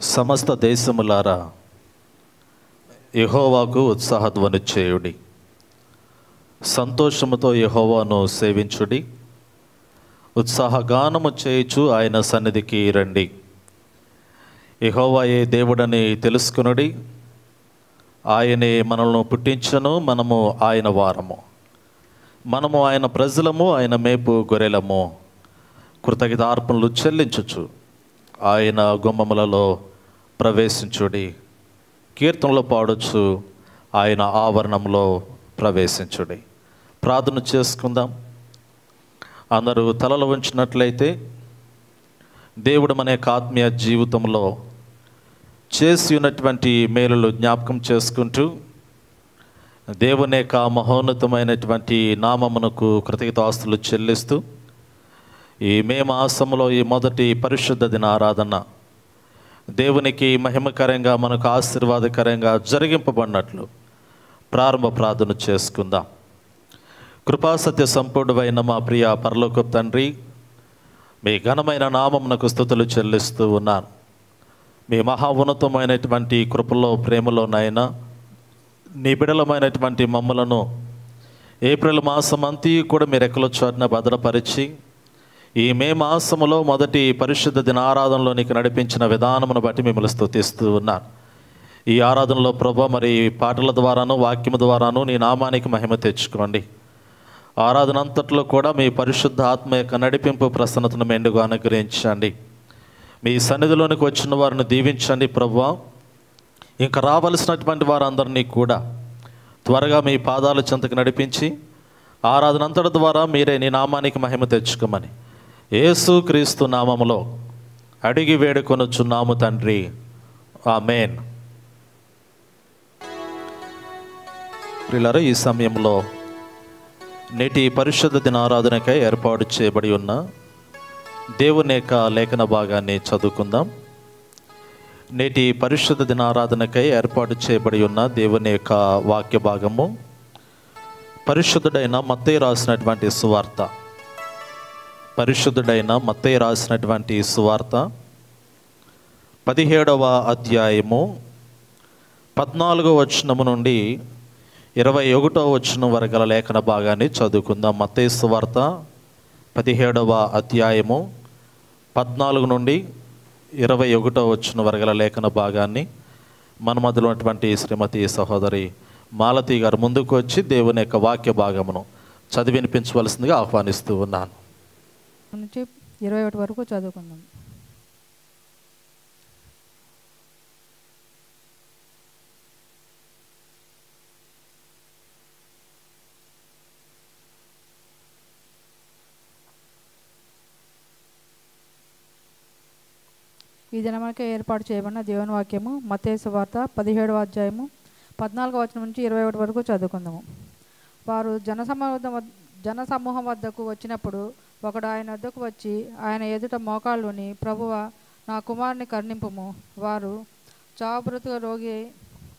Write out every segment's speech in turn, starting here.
సమస్త దేశములారా యెహోవాకు ఉత్సాహధ్వని చేయుడి సంతోషముతో యెహోవాను సేవించుడి ఉత్సాహగానము చేయుచు ఆయన సన్నిధికి రండి యెహోవాయే దేవుడని తెలుసుకునుడి ఆయనే మనల్ని పుట్టించను మనము ఆయన వారము మనము ఆయన ప్రజలము ఆయన మేపు గొర్రెలము కృతజ్ఞతార్పణలు చెల్లించుచు ఆయన గుమ్మములలో ప్రవేశించుడి కీర్తనలు పాడొచ్చు ఆయన ఆవరణంలో ప్రవేశించుడి ప్రార్థన చేసుకుందాం అందరూ తలలు ఉంచినట్లయితే దేవుడు మన యొక్క ఆత్మీయ జీవితంలో చేసి ఉన్నటువంటి మేలులు జ్ఞాపకం చేసుకుంటూ దేవుని యొక్క మహోన్నతమైనటువంటి నామమునకు కృతజ్ఞతాస్తులు చెల్లిస్తూ ఈ మే మాసంలో ఈ మొదటి పరిశుద్ధ దిన ఆరాధన దేవునికి మహిమకరంగా మనకు ఆశీర్వాదకరంగా జరిగింపబడినట్లు ప్రారంభ ప్రార్థన చేసుకుందాం కృపాసత్య సంపూర్ణమైన మా ప్రియ పరలోకపు తండ్రి మీ ఘనమైన నామమునకు స్థుతులు చెల్లిస్తూ ఉన్నాను మీ మహా ఉన్నతమైనటువంటి కృపలో ప్రేమలోనైనా నీ బిడలమైనటువంటి మమ్మలను ఏప్రిల్ మాసం అంతా కూడా మీరు ఎక్కల చోటున భద్రపరిచి ఈ మే మాసములో మొదటి పరిశుద్ధ దిన ఆరాధనలోనికి నడిపించిన విధానమును బట్టి మిమ్మల్ని స్తుతిస్తూ ఉన్నాను ఈ ఆరాధనలో ప్రభ మరి పాటల ద్వారాను వాక్యము ద్వారాను నీ నామానికి మహిమ తెచ్చుకోండి ఆరాధన అంతట్లో కూడా మీ పరిశుద్ధ ఆత్మ యొక్క నడిపింపు ప్రసన్నతను మెండుగా అనుగ్రహించండి మీ సన్నిధిలోనికి వచ్చిన వారిని దీవించండి ప్రభా ఇంకా రావలసినటువంటి వారందరినీ కూడా త్వరగా మీ పాదాల చెంతకు నడిపించి ఆరాధన అంతటి ద్వారా మీరే నీ నామానికి మహిమ తెచ్చుకోమని యేసు క్రీస్తు నామములో అడిగి వేడుకొనుచున్నాము తండ్రి ఆమెన్ ప్రియులారా ఈ సమయంలో నేటి పరిశుద్ధ దిన ఆరాధనకై ఏర్పాటు చేయబడి ఉన్న దేవుని యొక్క లేఖన భాగాన్ని చదువుకుందాం నేటి పరిశుద్ధ దిన ఆరాధనకై ఏర్పాటు చేయబడి ఉన్న దేవుని యొక్క వాక్య భాగము పరిశుద్ధుడైన మత్తయ్య రాసినటువంటి సువార్త పరిశుద్ధుడైన మత్తయ్య రాసినటువంటి సువార్త పదిహేడవ అధ్యాయము పద్నాలుగో వచనము నుండి ఇరవై ఒకటో వచనం వరకు గల లేఖన భాగాన్ని చదువుకుందాం మత్తయ్య సువార్త పదిహేడవ అధ్యాయము పద్నాలుగు నుండి ఇరవై ఒకటో వచ్చిన వరగల లేఖన భాగాన్ని మన మధ్యలో ఉన్నటువంటి శ్రీమతి సహోదరి మాలతి గారు ముందుకు వచ్చి దేవుని యొక్క వాక్య భాగమును చదివి వినిపించవలసిందిగా ఆహ్వానిస్తూ ఉన్నాను నుంచి ఇరవై ఒకటి వరకు చదువుకుందాం ఈ దినమనకే ఏర్పాటు చేయబడిన దేవుని వాక్యము మతేసు వార్త పదిహేడవ అధ్యాయము పద్నాలుగో వచనం నుంచి ఇరవై ఒకటి వరకు చదువుకుందాము వారు జనసమూహం వద్- జనసమూహం వద్దకు వచ్చినప్పుడు ఒకడు ఆయన వద్దకు వచ్చి ఆయన ఎదుట మోకాళ్ళుని ప్రభువ నా కుమారుని కరుణింపుము వారు చావుబ్రతుక రోగి అయి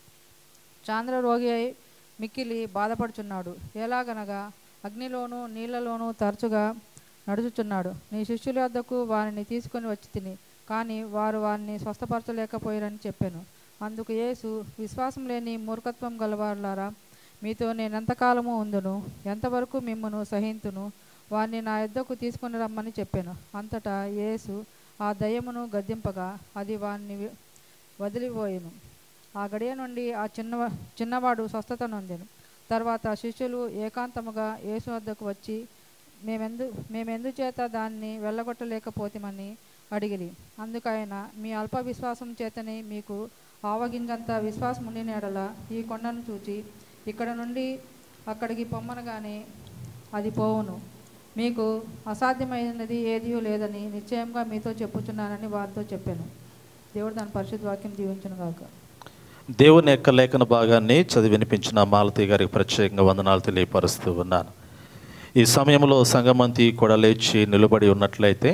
చాంద్ర రోగి అయి మిక్కిలి బాధపడుచున్నాడు ఎలాగనగా అగ్నిలోను నీళ్లలోనూ తరచుగా నడుచుచున్నాడు నీ శిష్యుల వద్దకు వారిని తీసుకొని వచ్చి తిని కానీ వారు వారిని స్వస్థపరచలేకపోయారని చెప్పాను అందుకు యేసు విశ్వాసం లేని మూర్ఖత్వం గలవారులారా మీతో నేను ఎంతకాలము ఉందును ఎంతవరకు మిమ్మను సహింతును వారిని నా యొద్దకు తీసుకొని రమ్మని చెప్పాను అంతటా యేసు ఆ దయ్యమును గద్దింపగా అది వారిని వి- వదిలిపోయెను ఆ గడియ నుండి ఆ చిన్న చిన్నవాడు స్వస్థత నొందెను తర్వాత శిష్యులు ఏకాంతముగా యేసు వద్దకు వచ్చి మేమెందు మేమెందుచేత దాన్ని వెళ్ళగొట్టలేకపోతామని అడిగిరి అందుకైన మీ అల్ప విశ్వాసం చేతనే మీకు ఆవగింజంత విశ్వాసం ఉండిన ఎడల ఈ కొండను చూచి ఇక్కడ నుండి అక్కడికి పొమ్మనగానే అది పోవును మీకు అసాధ్యమైనది ఏదీ లేదని నిశ్చయంగా మీతో చెప్పుచున్నానని వారితో చెప్పాను దేవుడు దాని పరిశుద్ధ వాక్యం దీవించును గాక దేవుని యొక్క లేఖన భాగాన్ని చదివి వినిపించిన మాలతి గారికి ప్రత్యేకంగా వందనాలు తెలియపరుస్తూ ఉన్నాను ఈ సమయంలో సంగమంతి కూడా లేచి నిలబడి ఉన్నట్లయితే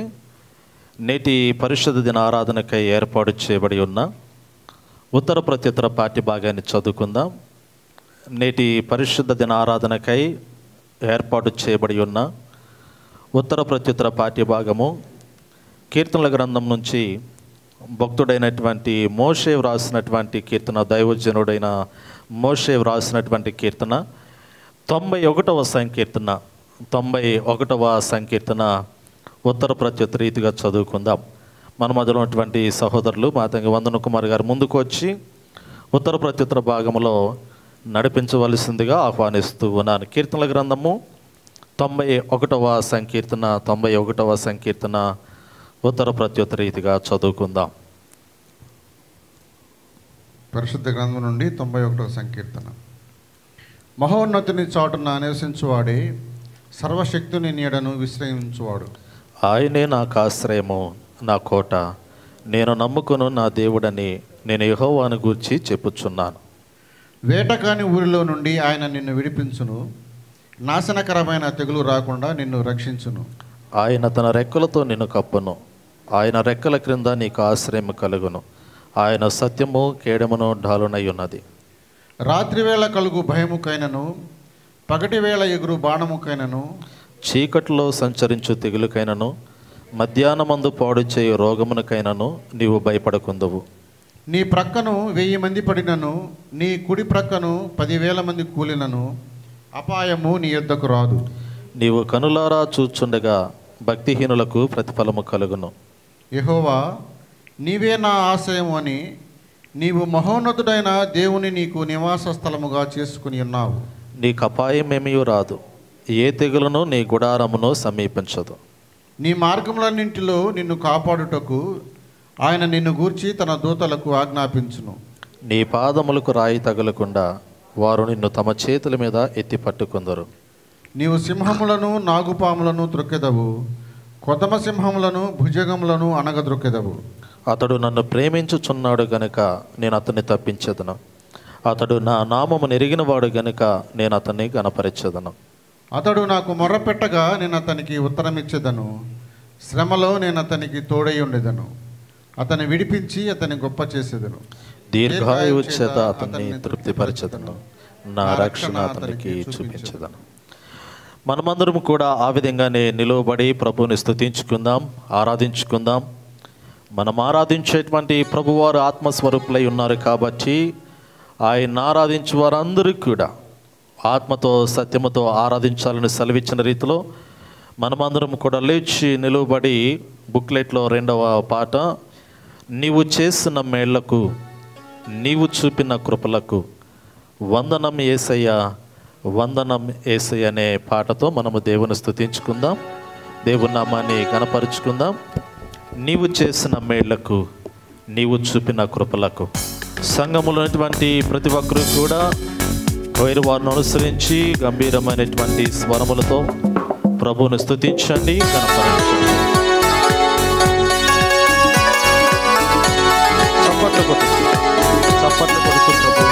నేటి పరిశుద్ధ దిన ఆరాధనకై ఏర్పాటు చేయబడి ఉన్న ఉత్తర ప్రత్యుత్తర పాఠ్య భాగాన్ని చదువుకుందాం నేటి పరిశుద్ధ దిన ఆరాధనకై ఏర్పాటు చేయబడి ఉన్న ఉత్తర ప్రత్యుత్తర పాఠ్య భాగము కీర్తనల గ్రంథం నుంచి భక్తుడైనటువంటి మోషే వ్రాసినటువంటి కీర్తన దైవజనుడైన మోషే వ్రాసినటువంటి కీర్తన తొంభై ఒకటవ సంకీర్తన తొంభై ఒకటవ సంకీర్తన ఉత్తర ప్రత్యుత్తర రీతిగా చదువుకుందాం మన మధ్యలో ఉన్నటువంటి సహోదరులు మా తంగి వందన కుమార్ గారు ముందుకు వచ్చి ఉత్తర ప్రత్యుత్తర భాగంలో నడిపించవలసిందిగా ఆహ్వానిస్తూ ఉన్నాను కీర్తనల గ్రంథము తొంభై ఒకటవ సంకీర్తన తొంభై ఒకటవ సంకీర్తన ఉత్తర ప్రత్యుత్తర రీతిగా చదువుకుందాం పరిశుద్ధ గ్రంథం నుండి తొంభై ఒకటవ సంకీర్తన మహోన్నతిని చాటున నివసించువాడే సర్వశక్తుని నీడను విశ్రయించువాడు ఆయనే నాకు ఆశ్రయము నా కోట నేను నమ్ముకును నా దేవుడని నేను యెహోవాను గూర్చి చెప్పుచున్నాను వేటకాని ఊరిలో నుండి ఆయన నిన్ను విడిపించును నాశనకరమైన తెగులు రాకుండా నిన్ను రక్షించును ఆయన తన రెక్కలతో నిన్ను కప్పును ఆయన రెక్కల క్రింద నీకు ఆశ్రయం కలుగును ఆయన సత్యము కేడమును ఢాలునై ఉన్నది రాత్రివేళ కలుగు భయముకైనను పగటివేళ ఎగురు బాణముకైనను చీకట్లో సంచరించు తెగులుకైనను మధ్యాహ్నమందు పాడు చేయు రోగమునకైనను నీవు భయపడకుందువు నీ ప్రక్కను వెయ్యి మంది పడినను నీ కుడి ప్రక్కను పదివేల మంది కూలినను అపాయము నీ యొద్దకు రాదు నీవు కనులారా చూచుండగా భక్తిహీనులకు ప్రతిఫలము కలుగును యెహోవా నీవే నా ఆశయం అని నీవు మహోన్నతుడైన దేవుని నీకు నివాస స్థలముగా చేసుకుని ఉన్నావు నీకు అపాయమేమీ రాదు ఏ తెగులను నీ గుడారమును సమీపించదు నీ మార్గములన్నింటిలో నిన్ను కాపాడుటకు ఆయన నిన్ను గూర్చి తన దూతలకు ఆజ్ఞాపించును నీ పాదములకు రాయి తగలకుండా వారు నిన్ను తమ చేతుల మీద ఎత్తి పట్టుకుందరు నీవు సింహములను నాగుపాములను త్రొక్కెదవు కొదమ సింహములను భుజగములను అనగద్రొక్కెదవు అతడు నన్ను ప్రేమించుచున్నాడు గనుక నేను అతన్ని తప్పించదను అతడు నా నామము నెరిగినవాడు గనుక నేను అతన్ని గనపరచదను అతడు నాకు మొర్రపెట్టగా నేను అతనికి ఉత్తరమిచ్చేదను శ్రమలో నేను అతనికి తోడై ఉండేదను అతన్ని విడిపించి అతని గొప్ప చేసేదను దీర్ఘాయువు చేత అతన్ని తృప్తిపరచదను నా రక్షణ అతనికి చూపించదను మనమందరం కూడా ఆ విధంగానే నిలువబడి ప్రభువుని స్తుతించుకుందాం ఆరాధించుకుందాం మనం ఆరాధించేటువంటి ప్రభువారు ఆత్మస్వరూపులై ఉన్నారు కాబట్టి ఆయన ఆరాధించే వారందరూ కూడా ఆత్మతో సత్యముతో ఆరాధించాలని సెలవిచ్చిన రీతిలో మనమందరం కూడా లేచి నిలువబడి బుక్లెట్లో రెండవ పాట నీవు చేసిన మేళ్లకు నీవు చూపిన కృపలకు వందనం ఏసయ్య వందనం ఏసయ్య అనే పాటతో మనము దేవుని స్తుతించుకుందాం దేవుని నామాన్ని గణపరుచుకుందాం నీవు చేసిన మేళ్లకు నీవు చూపిన కృపలకు సంఘములో ఉన్నటువంటి ప్రతి ఒక్కరూ కూడా వైరు వారిని అనుసరించి గంభీరమైనటువంటి స్వరములతో ప్రభువుని స్తుతించండి గణపరచండి చప్పట్లు కొడుతూ చప్పట్లు కొడుతూ ప్రభు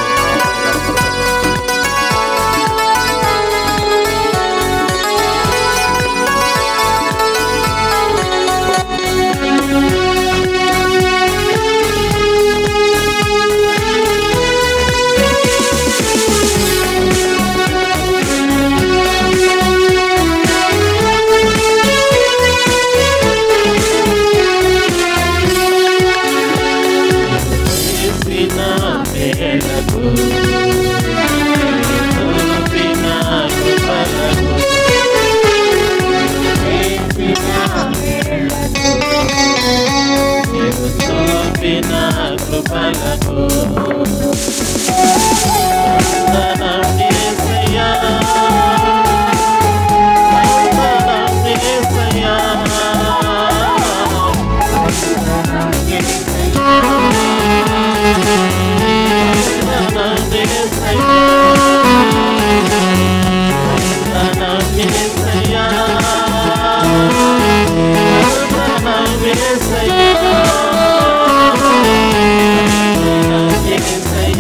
Yeah.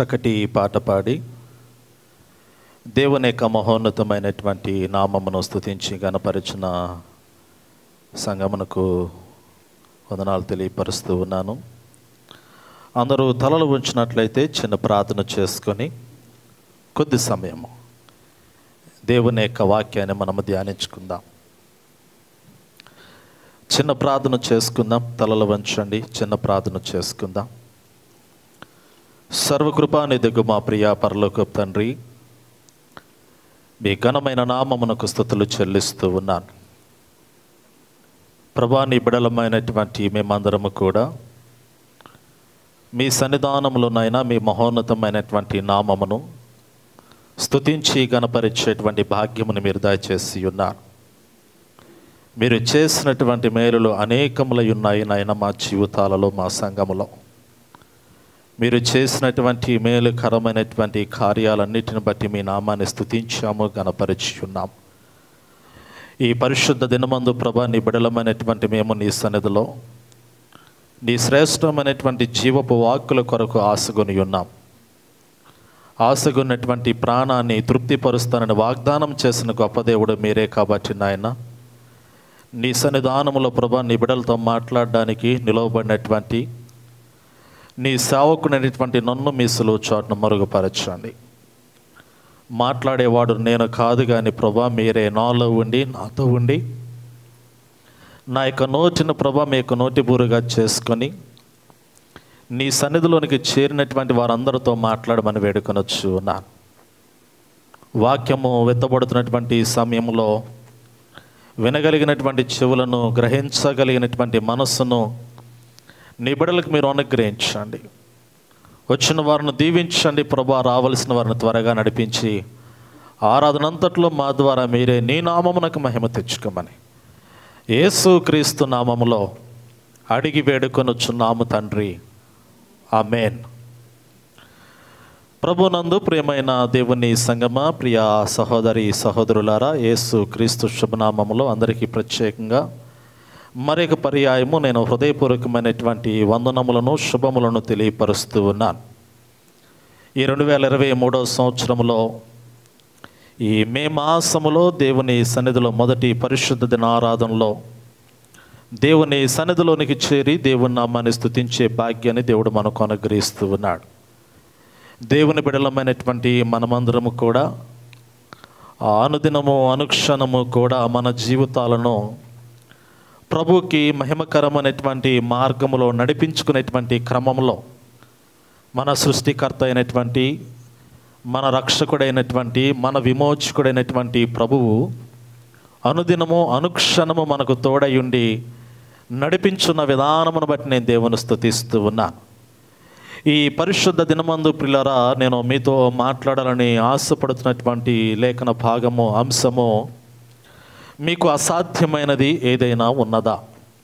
చక్కటి పాట పాడి దేవుని యొక్క మహోన్నతమైనటువంటి నామమును స్తుతించి గనపరిచిన సంగమునకు వందనాలు తెలియపరుస్తూ ఉన్నాను అందరూ తలలు ఉంచినట్లయితే చిన్న ప్రార్థన చేసుకొని కొద్ది సమయము దేవుని యొక్క వాక్యాన్ని మనము ధ్యానించుకుందాం చిన్న ప్రార్థన చేసుకుందాం తలలు వంచండి చిన్న ప్రార్థన చేసుకుందాం సర్వకృపానిధిగు మా ప్రియ పరలోక తండ్రి మీ ఘనమైన నామమునకు స్థుతులు చెల్లిస్తూ ఉన్నాను ప్రభా నీ బిడలమైనటువంటి మేమందరము కూడా మీ సన్నిధానములోనైనా మీ మహోన్నతమైనటువంటి నామమును స్తుతించి గణపరిచేటువంటి భాగ్యమును మీరు దయచేసి ఉన్నారు మీరు చేసినటువంటి మేలులు అనేకములై ఉన్నాయి నాయన మా జీవితాలలో మా సంఘములో మీరు చేసినటువంటి మేలుకరమైనటువంటి కార్యాలన్నిటిని బట్టి మీ నామాన్ని స్తుతించాము గణపరిచి ఉన్నాం ఈ పరిశుద్ధ దినమందు ప్రభా నీ బిడలమైనటువంటి మేము నీ సన్నిధిలో నీ శ్రేష్టమైనటువంటి జీవపు వాక్కుల కొరకు ఆశగొని ఉన్నాం ఆశగొన్నటువంటి ప్రాణాన్ని తృప్తిపరుస్తానని వాగ్దానం చేసిన గొప్ప దేవుడు మీరే కాబట్టి నాయన నీ సన్నిధానములో ప్రభా నీ బిడలతో మాట్లాడడానికి నిలవబడినటువంటి నీ సేవకునైనటువంటి నన్ను మీ సులువు చోటును మరుగుపరచండి మాట్లాడేవాడు నేను కాదు కానీ ప్రభా మీరే నాలో ఉండి నాతో ఉండి నా యొక్క నోటిని ప్రభా మీ యొక్క నోటి బూరుగా చేసుకొని నీ సన్నిధిలోనికి చేరినటువంటి వారందరితో మాట్లాడమని వేడుకొనొచ్చు నా వాక్యము వెత్తబడుతున్నటువంటి ఈ సమయంలో వినగలిగినటువంటి చెవులను గ్రహించగలిగినటువంటి మనస్సును నీ బిడలకు మీరు అనుగ్రహించండి వచ్చిన వారిని దీవించండి ప్రభా రావలసిన వారిని త్వరగా నడిపించి ఆరాధనంతట్లో మా ద్వారా మీరే నీ నామమునకు మహిమ తెచ్చుకోమని యేసు క్రీస్తు నామములో అడిగి వేడుకొనొచ్చున్నాము తండ్రి ఆమెన్ ప్రభునందు ప్రియమైన దేవుని సంగమ ప్రియ సహోదరి సహోదరులారా యేసు క్రీస్తు శుభనామములో అందరికీ ప్రత్యేకంగా మరొక పర్యాయము నేను హృదయపూర్వకమైనటువంటి వందనములను శుభములను తెలియపరుస్తూ ఉన్నాను ఈ రెండు వేల ఇరవై మూడో సంవత్సరంలో ఈ మే మాసములో దేవుని సన్నిధిలో మొదటి పరిశుద్ధ దినారాధనలో దేవుని సన్నిధిలోనికి చేరి దేవుని నామాన్ని స్తుతించే భాగ్యాన్ని దేవుడు మనకు అనుగ్రహిస్తూ ఉన్నాడు దేవుని బిడలమైనటువంటి మనమందరము కూడా ఆ అనుదినము అనుక్షణము కూడా మన జీవితాలను ప్రభుకి మహిమకరమైనటువంటి మార్గములో నడిపించుకునేటువంటి క్రమంలో మన సృష్టికర్త అయినటువంటి మన రక్షకుడైనటువంటి మన విమోచకుడైనటువంటి ప్రభువు అనుదినము అనుక్షణము మనకు తోడయుండి నడిపించున్న విధానమును బట్టి నేను దేవుని స్తుతిస్తూ ఉన్నాను ఈ పరిశుద్ధ దినమందు పిల్లరా నేను మీతో మాట్లాడాలని ఆశపడుతున్నటువంటి లేఖన భాగము అంశము మీకు అసాధ్యమైనది ఏదైనా ఉన్నదా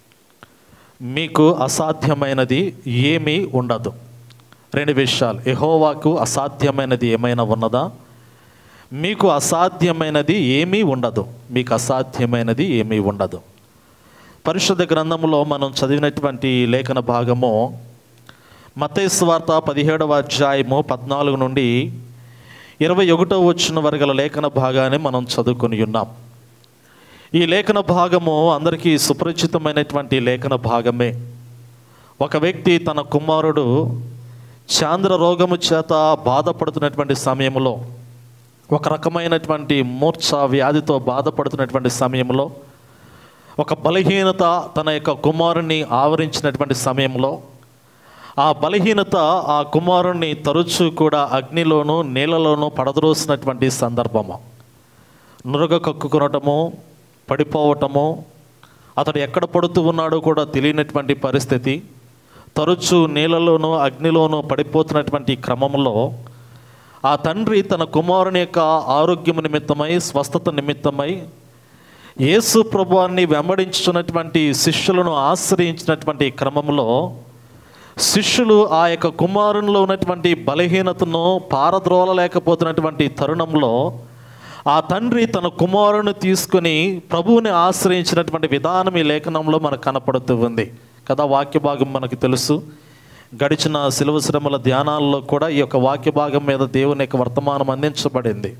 మీకు అసాధ్యమైనది ఏమీ ఉండదు రెండు విషయాలు ఎహోవాకు అసాధ్యమైనది ఏమైనా ఉన్నదా మీకు అసాధ్యమైనది ఏమీ ఉండదు మీకు అసాధ్యమైనది ఏమీ ఉండదు పరిశుద్ధ గ్రంథంలో మనం చదివినటువంటి లేఖన భాగము మతేశ్వార్త పదిహేడవ అధ్యాయము పద్నాలుగు నుండి ఇరవై ఒకటో వచ్చిన వరగల లేఖన భాగాన్ని మనం చదువుకొని ఉన్నాం ఈ లేఖన భాగము అందరికీ సుపరిచితమైనటువంటి లేఖన భాగమే ఒక వ్యక్తి తన కుమారుడు చాంద్ర రోగము చేత బాధపడుతున్నటువంటి సమయంలో ఒక రకమైనటువంటి మూర్ఛ వ్యాధితో బాధపడుతున్నటువంటి సమయంలో ఒక బలహీనత తన యొక్క కుమారుణ్ణి ఆవరించినటువంటి సమయంలో ఆ బలహీనత ఆ కుమారుణ్ణి తరచూ కూడా అగ్నిలోనూ నీళ్ళలోనూ పడద్రోసినటువంటి సందర్భము నురగ కక్కుకొనటము పడిపోవటము అతడు ఎక్కడ పడుతూ ఉన్నాడో కూడా తెలియనటువంటి పరిస్థితి తరచూ నీళ్ళలోనూ అగ్నిలోనూ పడిపోతున్నటువంటి క్రమంలో ఆ తండ్రి తన కుమారుని యొక్క ఆరోగ్యము నిమిత్తమై స్వస్థత నిమిత్తమై యేసు ప్రభువాన్ని వెంబడించుతున్నటువంటి శిష్యులను ఆశ్రయించినటువంటి క్రమంలో శిష్యులు ఆ యొక్క కుమారునిలో ఉన్నటువంటి బలహీనతను పారద్రోలలేకపోతున్నటువంటి తరుణంలో ఆ తండ్రి తన కుమారుని తీసుకుని ప్రభువుని ఆశ్రయించినటువంటి విధానం ఈ లేఖనంలో మనకు కనపడుతూ ఉంది కదా వాక్య భాగం మనకు తెలుసు గడిచిన శిలువ శ్రమల ధ్యానాల్లో కూడా ఈ యొక్క వాక్య భాగం మీద దేవుని యొక్క వర్తమానం అందించబడింది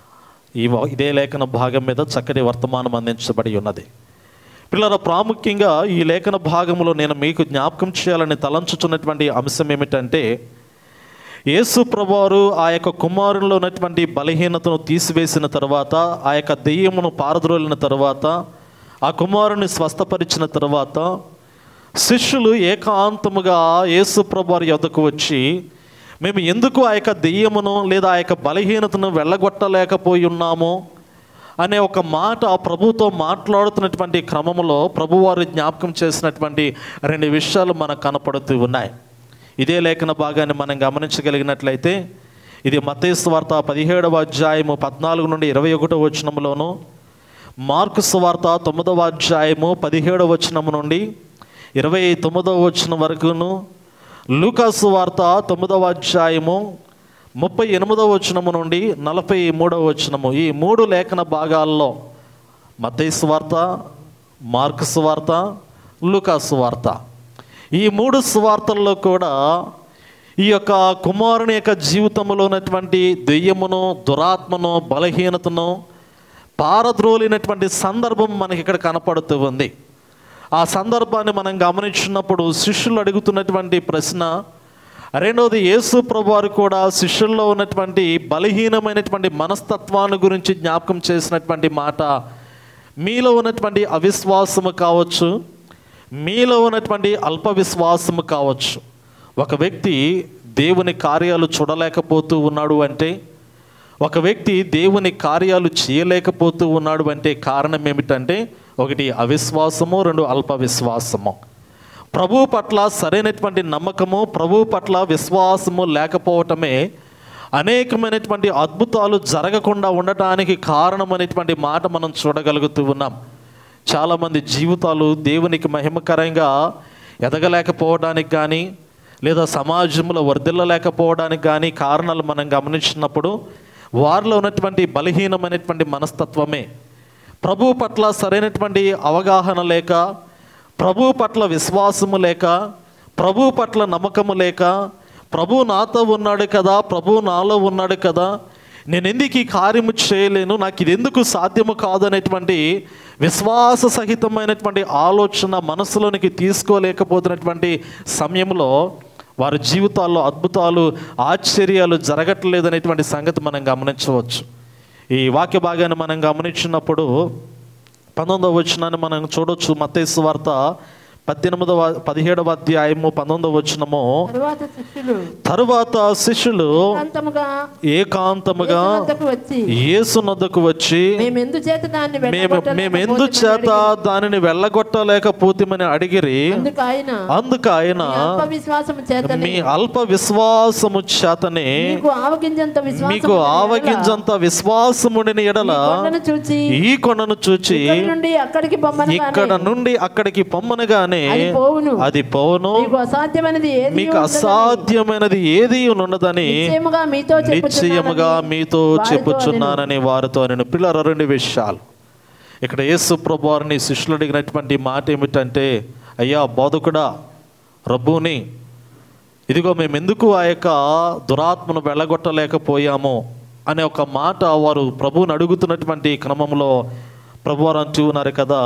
ఈ వా- ఇదే లేఖన భాగం మీద చక్కటి వర్తమానం అందించబడి ఉన్నది పిల్లల ప్రాముఖ్యంగా ఈ లేఖన భాగంలో నేను మీకు జ్ఞాపకం చేయాలని తలంచుచున్నటువంటి అంశం ఏమిటంటే యేసు ప్రభువారు ఆ యొక్క కుమారుల్లో ఉన్నటువంటి బలహీనతను తీసివేసిన తర్వాత ఆ యొక్క దెయ్యమును పారద్రోలిన తర్వాత ఆ కుమారుని స్వస్థపరిచిన తర్వాత శిష్యులు ఏకాంతముగా యేసు ప్రభువారి యొద్దకు వచ్చి మేము ఎందుకు ఆ యొక్క దెయ్యమును లేదా ఆ యొక్క బలహీనతను వెళ్ళగొట్టలేకపోయి ఉన్నాము అనే ఒక మాట ప్రభుతో మాట్లాడుతున్నటువంటి క్రమంలో ప్రభువారు జ్ఞాపకం చేసినటువంటి రెండు విషయాలు మనకు కనపడుతూ ఉన్నాయి ఇదే లేఖన భాగాన్ని మనం గమనించగలిగినట్లయితే ఇది మతేసు వార్త పదిహేడవ అధ్యాయము పద్నాలుగు నుండి ఇరవై ఒకటో వచనములోను మార్కు సువార్త తొమ్మిదవ అధ్యాయము పదిహేడవ వచనము నుండి ఇరవై తొమ్మిదవ వచనం వరకును లూకాసు వార్త తొమ్మిదవ అధ్యాయము ముప్పై ఎనిమిదవ వచనము నుండి నలభై మూడవ వచనము ఈ మూడు లేఖన భాగాల్లో మతేసు వార్త మార్కు సువార్త లూకాసు వార్త ఈ మూడు సువార్తల్లో కూడా ఈ యొక్క కుమారుని యొక్క జీవితంలో ఉన్నటువంటి దెయ్యమును దురాత్మను బలహీనతను పారద్రోలినటువంటి సందర్భం మనకి ఇక్కడ కనపడుతూ ఉంది ఆ సందర్భాన్ని మనం గమనించినప్పుడు శిష్యులు అడుగుతున్నటువంటి ప్రశ్న రెండవది యేసు ప్రభు వారు కూడా శిష్యుల్లో ఉన్నటువంటి బలహీనమైనటువంటి మనస్తత్వాన్ని గురించి జ్ఞాపకం చేసినటువంటి మాట మీలో ఉన్నటువంటి అవిశ్వాసము కావచ్చు మీలో ఉన్నటువంటి అల్ప విశ్వాసము కావచ్చు ఒక వ్యక్తి దేవుని కార్యాలు చూడలేకపోతూ ఉన్నాడు అంటే ఒక వ్యక్తి దేవుని కార్యాలు చేయలేకపోతూ ఉన్నాడు అంటే కారణం ఏమిటంటే ఒకటి అవిశ్వాసము రెండు అల్ప విశ్వాసము ప్రభు పట్ల సరైనటువంటి నమ్మకము ప్రభు పట్ల విశ్వాసము లేకపోవటమే అనేకమైనటువంటి అద్భుతాలు జరగకుండా ఉండటానికి కారణమైనటువంటి మాట మనం చూడగలుగుతూ ఉన్నాం చాలామంది జీవితాలు దేవునికి మహిమకరంగా ఎదగలేకపోవడానికి కానీ లేదా సమాజంలో వర్ధిల్లలేకపోవడానికి కానీ కారణాలు మనం గమనించినప్పుడు వారిలో ఉన్నటువంటి బలహీనమైనటువంటి మనస్తత్వమే ప్రభు పట్ల సరైనటువంటి అవగాహన లేక ప్రభు పట్ల విశ్వాసము లేక ప్రభు పట్ల నమ్మకము లేక ప్రభు నాతో ఉన్నాడు కదా ప్రభు నాలో ఉన్నాడు కదా నేను ఎందుకు ఈ కార్యము చేయలేను నాకు ఇది ఎందుకు సాధ్యము కాదనేటువంటి విశ్వాస సహితమైనటువంటి ఆలోచన మనసులోనికి తీసుకోలేకపోతున్నటువంటి సమయంలో వారి జీవితాల్లో అద్భుతాలు ఆశ్చర్యాలు జరగట్లేదనేటువంటి సంగతి మనం గమనించవచ్చు ఈ వాక్య భాగాన్ని మనం గమనించినప్పుడు పంతొమ్మిదవ వచనాన్ని మనం చూడొచ్చు మత్తేసు వార్త పద్దెనిమిదవ పదిహేడవ అధ్యాయము పంతొమ్మిదవ వచనము తరువాత శిష్యులు తరువాత శిష్యులు అంతముగా ఏకాంతముగా వచ్చి యేసునొద్దకు వచ్చి మేము ఎందు చేత దాన్ని మేము మేము ఎందు చేత దానిని వెళ్ళగొట్టలేకపోతేమని అడిగిరి అందుకు ఆయన అందుకు ఆయన మీ అల్ప విశ్వాసము చేతనే మీ అల్ప విశ్వాసము చేతనే మీకు ఆవగింజంత విశ్వాసము మీకు ఆవగింజంత విశ్వాసముడిని ఎడల కొండను చూచి ఈ కొండను చూచి ఇక్కడి నుండి అక్కడికి పొమ్మని ఇక్కడ నుండి అక్కడికి పొమ్మనగానే అది పోవును అది పోవును మీకు అసాధ్యమైనది ఏది మీకు అసాధ్యమైనది ఏది ఉన్నదని నిశ్చయముగా మీతో నిశ్చయముగా మీతో చెప్పుచున్నానని వారితో నేను పిల్లల రెండు విషయాలు ఇక్కడ యేసు ప్రభు వారిని శిష్యులు అడిగినటువంటి మాట ఏమిటంటే అయ్యా బోధకుడా రబ్బుని ఇదిగో మేము ఎందుకు ఆ యొక్క దురాత్మను వెళ్ళగొట్టలేకపోయాము అనే ఒక మాట వారు ప్రభువుని అడుగుతున్నటువంటి క్రమంలో ప్రభువారు అంటూ ఉన్నారు కదా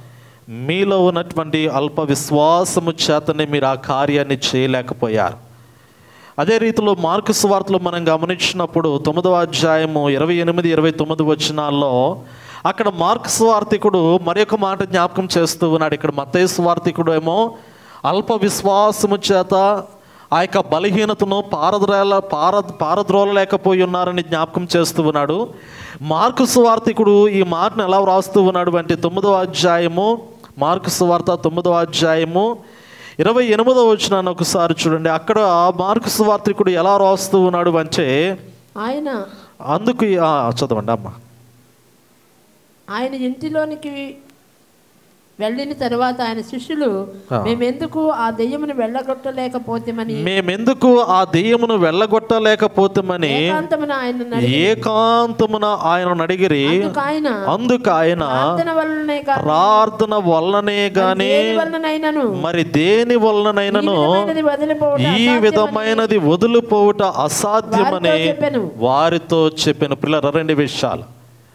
మీలో ఉన్నటువంటి అల్ప విశ్వాసము చేతనే మీరు ఆ కార్యాన్ని చేయలేకపోయారు అదే రీతిలో మార్కు సువార్తలో మనం గమనించినప్పుడు తొమ్మిదవ అధ్యాయము ఇరవై ఎనిమిది ఇరవై తొమ్మిది వచనాల్లో అక్కడ మార్కు సువార్తికుడు మరొక మాట జ్ఞాపకం చేస్తూ ఉన్నాడు ఇక్కడ మత్తయ్య సువార్తికుడు ఏమో అల్ప విశ్వాసము చేత ఆ యొక్క బలహీనతను పారద్రోల పార పారద్రోలలేకపోయి ఉన్నారని జ్ఞాపకం చేస్తూ ఉన్నాడు మార్కు సువార్తికుడు ఈ మాటను ఎలా వ్రాస్తూ ఉన్నాడు అంటే తొమ్మిదవ అధ్యాయము మార్కు సువార్త తొమ్మిదవ అధ్యాయము ఇరవై ఎనిమిదవ వచ్చినాన్ని ఒకసారి చూడండి అక్కడ మార్కు సువార్తికుడు ఎలా రాస్తూ ఉన్నాడు అంటే ఆయన అందుకు ఆ, చదవండి అమ్మ ఆయన ఇంటిలోనికి వెళ్ళిన తర్వాత ఆయన శిష్యులు ఆ. మేమెందుకు ఆ దెయ్యమును వెళ్ళగొట్టలేకపోతేమని మేమెందుకు ఆ దెయ్యమును వెళ్ళగొట్టలేకపోతామని ఏకాంతమున ఆయన ఏకాంతమున ఆయన అడిగిరి అందుకు ఆయన అందుకు ఆయన ప్రార్థన వలనే కాదు ప్రార్థన వల్లనే గాని దేని వలనైనను మరి దేని వలనైనను ఈ విధమైనది వదిలిపోవుట ఈ అసాధ్యమని విధమైనది వదులుపోవుట అసాధ్యమని వారితో చెప్పెను. వారితో చెప్పిన పిల్లల రెండు విషయాలు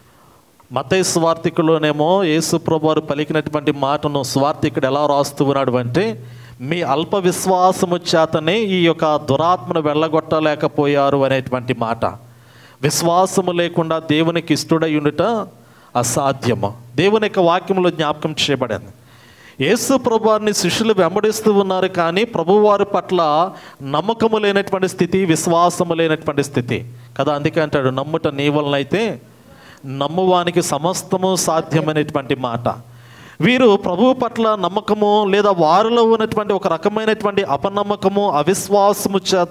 మతయ స్వార్థికులోనేమో యేసు ప్రభు వారు పలికినటువంటి మాటను స్వార్థికుడు ఎలా రాస్తూ ఉన్నాడు అంటే మీ అల్ప విశ్వాసము చేతనే ఈ యొక్క దురాత్మను వెళ్ళగొట్టలేకపోయారు అనేటువంటి మాట విశ్వాసము లేకుండా దేవునికి ఇష్టడై ఉండుట అసాధ్యము దేవుని యొక్క వాక్యంలో జ్ఞాపకం చేయబడింది యేసు ప్రభువారిని శిష్యులు వెంబడిస్తూ ఉన్నారు కానీ ప్రభువారి పట్ల నమ్మకము లేనటువంటి స్థితి విశ్వాసము లేనటువంటి స్థితి కదా అందుకే అంటాడు నమ్ముట నీ వలనైతే నమ్మువానికి సమస్తము సాధ్యమైనటువంటి మాట వీరు ప్రభువు పట్ల నమ్మకము లేదా వారిలో ఉన్నటువంటి ఒక రకమైనటువంటి అపనమ్మకము అవిశ్వాసము చేత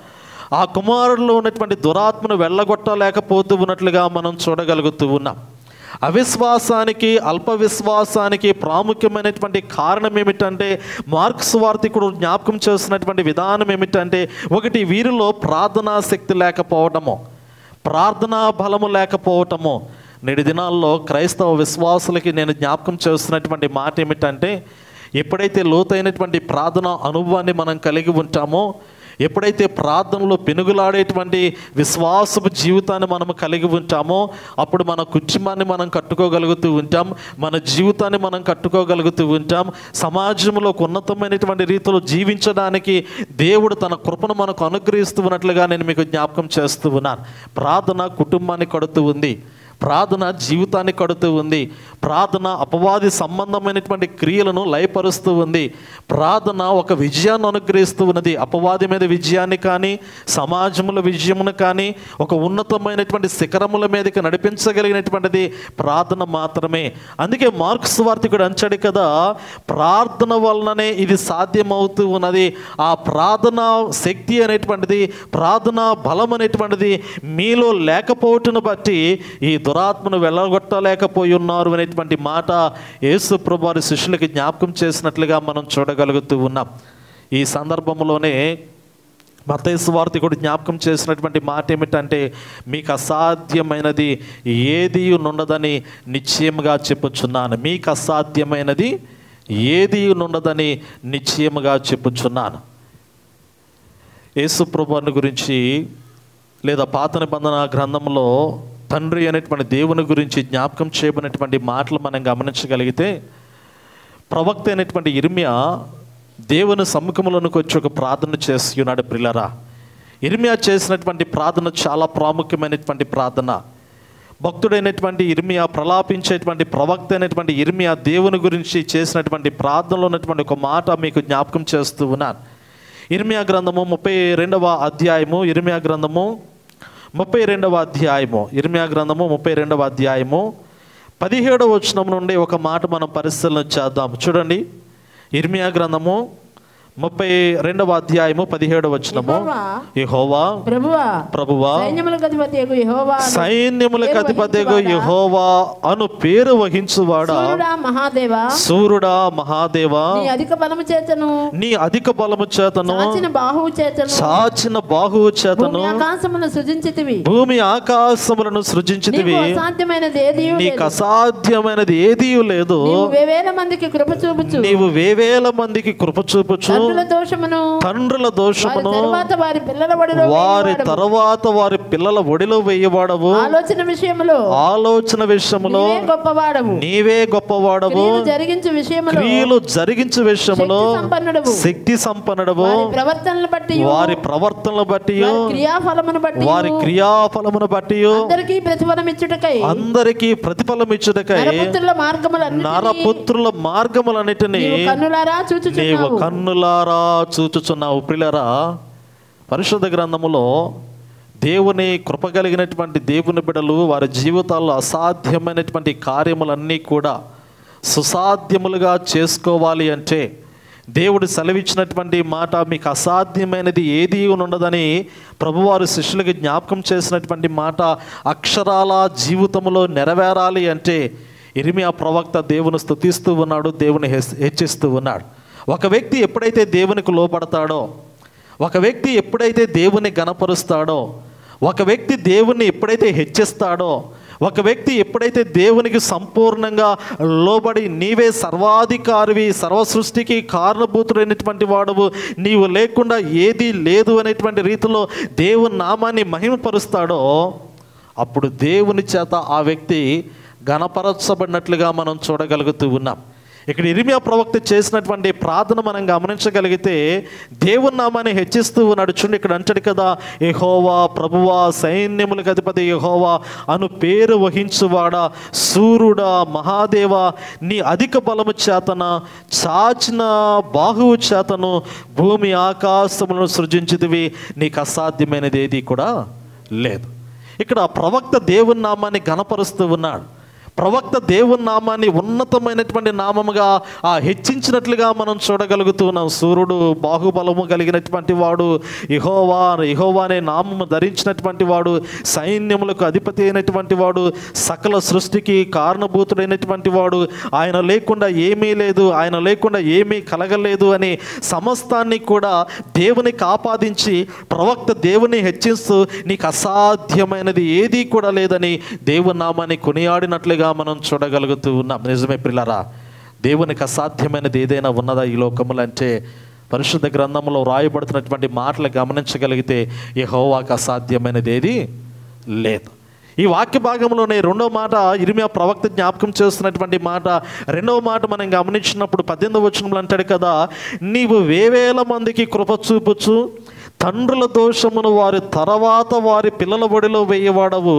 ఆ కుమారుల్లో ఉన్నటువంటి దురాత్మను వెళ్ళగొట్టలేకపోతూ ఉన్నట్లుగా మనం చూడగలుగుతూ ఉన్నాం అవిశ్వాసానికి అల్ప విశ్వాసానికి ప్రాముఖ్యమైనటువంటి కారణం ఏమిటంటే మార్క్స్ వార్తికుడు జ్ఞాపకం చేస్తున్నటువంటి విధానం ఏమిటంటే ఒకటి వీరిలో ప్రార్థనా శక్తి లేకపోవడము ప్రార్థనా బలము లేకపోవటము నేటి దినాల్లో క్రైస్తవ విశ్వాసులకి నేను జ్ఞాపకం చేస్తున్నటువంటి మాట ఏమిటంటే ఎప్పుడైతే లోతైనటువంటి ప్రార్థన అనుభవాన్ని మనం కలిగి ఉంటామో ఎప్పుడైతే ప్రార్థనలో పెనుగులాడేటువంటి విశ్వాసపు జీవితాన్ని మనం కలిగి ఉంటామో అప్పుడు మన కుటుంబాన్ని మనం కట్టుకోగలుగుతూ ఉంటాం మన జీవితాన్ని మనం కట్టుకోగలుగుతూ ఉంటాం సమాజంలో ఒక ఉన్నతమైనటువంటి రీతిలో జీవించడానికి దేవుడు తన కృపను మనకు అనుగ్రహిస్తూ ఉన్నట్లుగా నేను మీకు జ్ఞాపకం చేస్తూ ఉన్నాను ప్రార్థన కుటుంబాన్ని కడుతూ ఉంది ప్రార్థన జీవితాన్ని కడుతూ ఉంది ప్రార్థన అపవాది సంబంధమైనటువంటి క్రియలను లయపరుస్తూ ఉంది ప్రార్థన ఒక విజయాన్ని అనుగ్రహిస్తూ ఉన్నది అపవాది మీద విజయాన్ని కానీ సమాజంలో విజయమును కానీ ఒక ఉన్నతమైనటువంటి శిఖరముల మీదకి నడిపించగలిగినటువంటిది ప్రార్థన మాత్రమే అందుకే మార్క్స్ వార్తికుడు అంచాడు కదా ప్రార్థన వలననే ఇది సాధ్యమవుతూ ఉన్నది ఆ ప్రార్థన శక్తి అనేటువంటిది ప్రార్థన బలం అనేటువంటిది మీలో లేకపోవటను బట్టి ఈ దురాత్మను వెళ్ళగొట్టలేకపోయి ఉన్నారు అనేటువంటి మాట యేసు ప్రభు వారి శిష్యులకి జ్ఞాపకం చేసినట్లుగా మనం చూడగలుగుతూ ఉన్నాం ఈ సందర్భంలోనే మతేసు వార్త కూడా జ్ఞాపకం చేసినటువంటి మాట ఏమిటంటే మీకు అసాధ్యమైనది ఏది నుండదని నిశ్చయముగా చెప్పుచున్నాను మీకు అసాధ్యమైనది ఏది నుండదని నిశ్చయముగా చెప్పుచున్నాను యేసు ప్రభువారిని గురించి లేదా పాత నిబంధన గ్రంథంలో తండ్రి అనేటువంటి దేవుని గురించి జ్ఞాపకం చేయబడినటువంటి మాటలు మనం గమనించగలిగితే ప్రవక్త అయినటువంటి ఇర్మియా దేవుని సముఖంలోనికి వచ్చి ఒక ప్రార్థన చేసి ఉన్నాడు ప్రిలరా ఇర్మియా చేసినటువంటి ప్రార్థన చాలా ప్రాముఖ్యమైనటువంటి ప్రార్థన భక్తుడైనటువంటి ఇర్మియా ప్రలాపించేటువంటి ప్రవక్త అయినటువంటి ఇర్మియా దేవుని గురించి చేసినటువంటి ప్రార్థనలో ఉన్నటువంటి ఒక మాట మీకు జ్ఞాపకం చేస్తూ ఉన్నాను ఇర్మియా గ్రంథము ముప్పై రెండవ అధ్యాయము ఇర్మియా గ్రంథము ముప్పై రెండవ అధ్యాయము ఇర్మియా గ్రంథము ముప్పై రెండవ అధ్యాయము పదిహేడవ వచనం నుండి ఒక మాట మనం పరిశీలన చేద్దాం చూడండి ఇర్మియా గ్రంథము ముప్పై రెండవ అధ్యాయము పదిహేడవ వచనము యెహోవా, యెహోవా ప్రభువా ప్రభువా సైన్యములకు అధిపతి యెహోవా అను సైన్యములకు పేరు అధిపతిగా వహించువాడా? యెహోవా అను పేరు వహించువాడా సూర్యుడా మహాదేవా సూర్యుడా మహాదేవా నీ అధిక బలము చేతను నీ అధిక బలము చేతను చాచిన బాహువు చేతను చాచిన బాహువు చేతను భూమి ఆకాశమును సృజించితివి భూమి ఆకాశములను నీకు సృజించితివి అసాధ్యమైనది ఏది నీకు అసాధ్యమైనది ఏదీ లేదు నీవు వేవేల మందికి కృప చూపుచు నీవు వేవేల మందికి కృప చూపుచు తండ్రుల దోషమును తండ్రుల వారి దోషమును తరువాత వారి పిల్లల ఒడిలో వారి వేయువాడవు. తర్వాత వారి పిల్లల ఒడిలో వేయవాడవు ఆలోచన విషయములో ఆలోచన విషయములో నీవే గొప్పవాడవు నీవే గొప్పవాడవు క్రియలు జరిగించు విషయములో క్రియలు జరిగించే విషయములో శక్తి సంపన్నుడవు. శక్తి సంపన్నుడవు వారి ప్రవర్తనలు బట్టి వారి ప్రవర్తనలు బట్టి క్రియాఫలమును బట్టి వారి క్రియాఫలమును బట్టి అందరికీ ప్రతిఫలం ఇచ్చుటకై అందరికీ ప్రతిఫలం ఇచ్చుటకై నరపుత్రుల మార్గములన్నిటినీ నరపుత్రుల మార్గములన్నిటినీ నీవు కన్నులారా నీవు చూచుచున్నావు కన్నులారా చూచుచున్నావు ప్రిలరా పరిశుద్ధ గ్రంథములో దేవుని కృప కలిగినటువంటి దేవుని బిడలు వారి జీవితాల్లో అసాధ్యమైనటువంటి కార్యములన్నీ కూడా సుసాధ్యములుగా చేసుకోవాలి అంటే దేవుడు సెలవిచ్చినటువంటి మాట మీకు అసాధ్యమైనది ఏదీ ఉండదని ప్రభువారు శిష్యులకి జ్ఞాపకం చేసినటువంటి మాట అక్షరాల జీవితంలో నెరవేరాలి అంటే ఇరిమియా ప్రవక్త దేవుని స్తుతిస్తూ ఉన్నాడు దేవుని హెస్- హెచ్చిస్తూ ఉన్నాడు ఒక వ్యక్తి ఎప్పుడైతే దేవునికి లోపడతాడో ఒక వ్యక్తి ఎప్పుడైతే దేవుని గణపరుస్తాడో ఒక వ్యక్తి దేవుణ్ణి ఎప్పుడైతే హెచ్చిస్తాడో ఒక వ్యక్తి ఎప్పుడైతే దేవునికి సంపూర్ణంగా లోబడి నీవే సర్వాధికారివి సర్వ సృష్టికి కారణభూతుడైనటువంటి వాడవు నీవు లేకుండా ఏదీ లేదు అనేటువంటి రీతిలో దేవుని నామాన్ని మహిమపరుస్తాడో అప్పుడు దేవుని చేత ఆ వ్యక్తి గణపరచబడినట్లుగా మనం చూడగలుగుతూ ఉన్నాం ఇక్కడ ఇరిమియా ప్రవక్త చేసినటువంటి ప్రార్థన మనం గమనించగలిగితే దేవుని నామాన్ని హెచ్చిస్తూ ఉన్నాడు చూడండి ఇక్కడ అంటాడు కదా యెహోవా ప్రభువా సైన్యములకు అధిపతి యెహోవా అను పేరు వహించువాడా సూర్యుడా మహాదేవ నీ అధిక బలము చేతన చాచిన బాహువు చేతను భూమి ఆకాశములను సృజించితివి నీకు అసాధ్యమైనది ఏది కూడా లేదు ఇక్కడ ప్రవక్త దేవుని నామాన్ని గణపరుస్తూ ఉన్నాడు ప్రవక్త దేవుని నామాన్ని ఉన్నతమైనటువంటి నామముగా ఆ హెచ్చించినట్లుగా మనం చూడగలుగుతున్నాం సూర్యుడు బాహుబలము కలిగినటువంటి వాడు ఇహోవా ఇహోవా అనే నామము ధరించినటువంటి వాడు సైన్యములకు అధిపతి అయినటువంటి వాడు సకల సృష్టికి కారణభూతుడైనటువంటి వాడు ఆయన లేకుండా ఏమీ లేదు ఆయన లేకుండా ఏమీ కలగలేదు అని సమస్తాన్ని కూడా దేవునికి ఆపాదించి ప్రవక్త దేవుని హెచ్చిస్తూ నీకు అసాధ్యమైనది ఏదీ కూడా లేదని దేవుని నామాన్ని కొనియాడినట్లుగా మనం చూడగలుగుతూ ఉన్నాం నిజమే పిల్లరా దేవునికి అసాధ్యమైనది ఏదైనా ఉన్నదా ఈ లోకములు అంటే పరిశుద్ధ గ్రంథంలో రాయబడుతున్నటువంటి మాటలు గమనించగలిగితే ఈ హోవాకు అసాధ్యమైనది ఏది లేదు ఈ వాక్య భాగంలోనే రెండో మాట ఇరిమియా ప్రవక్త జ్ఞాపకం చేస్తున్నటువంటి మాట రెండవ మాట మనం గమనించినప్పుడు పద్దెనిమిది వచనంలో అంటాడు కదా నీవు వేవేల మందికి కృప చూపుచు తండ్రుల దోషమును వారి తర్వాత వారి పిల్లల ఒడిలో వేయవాడవు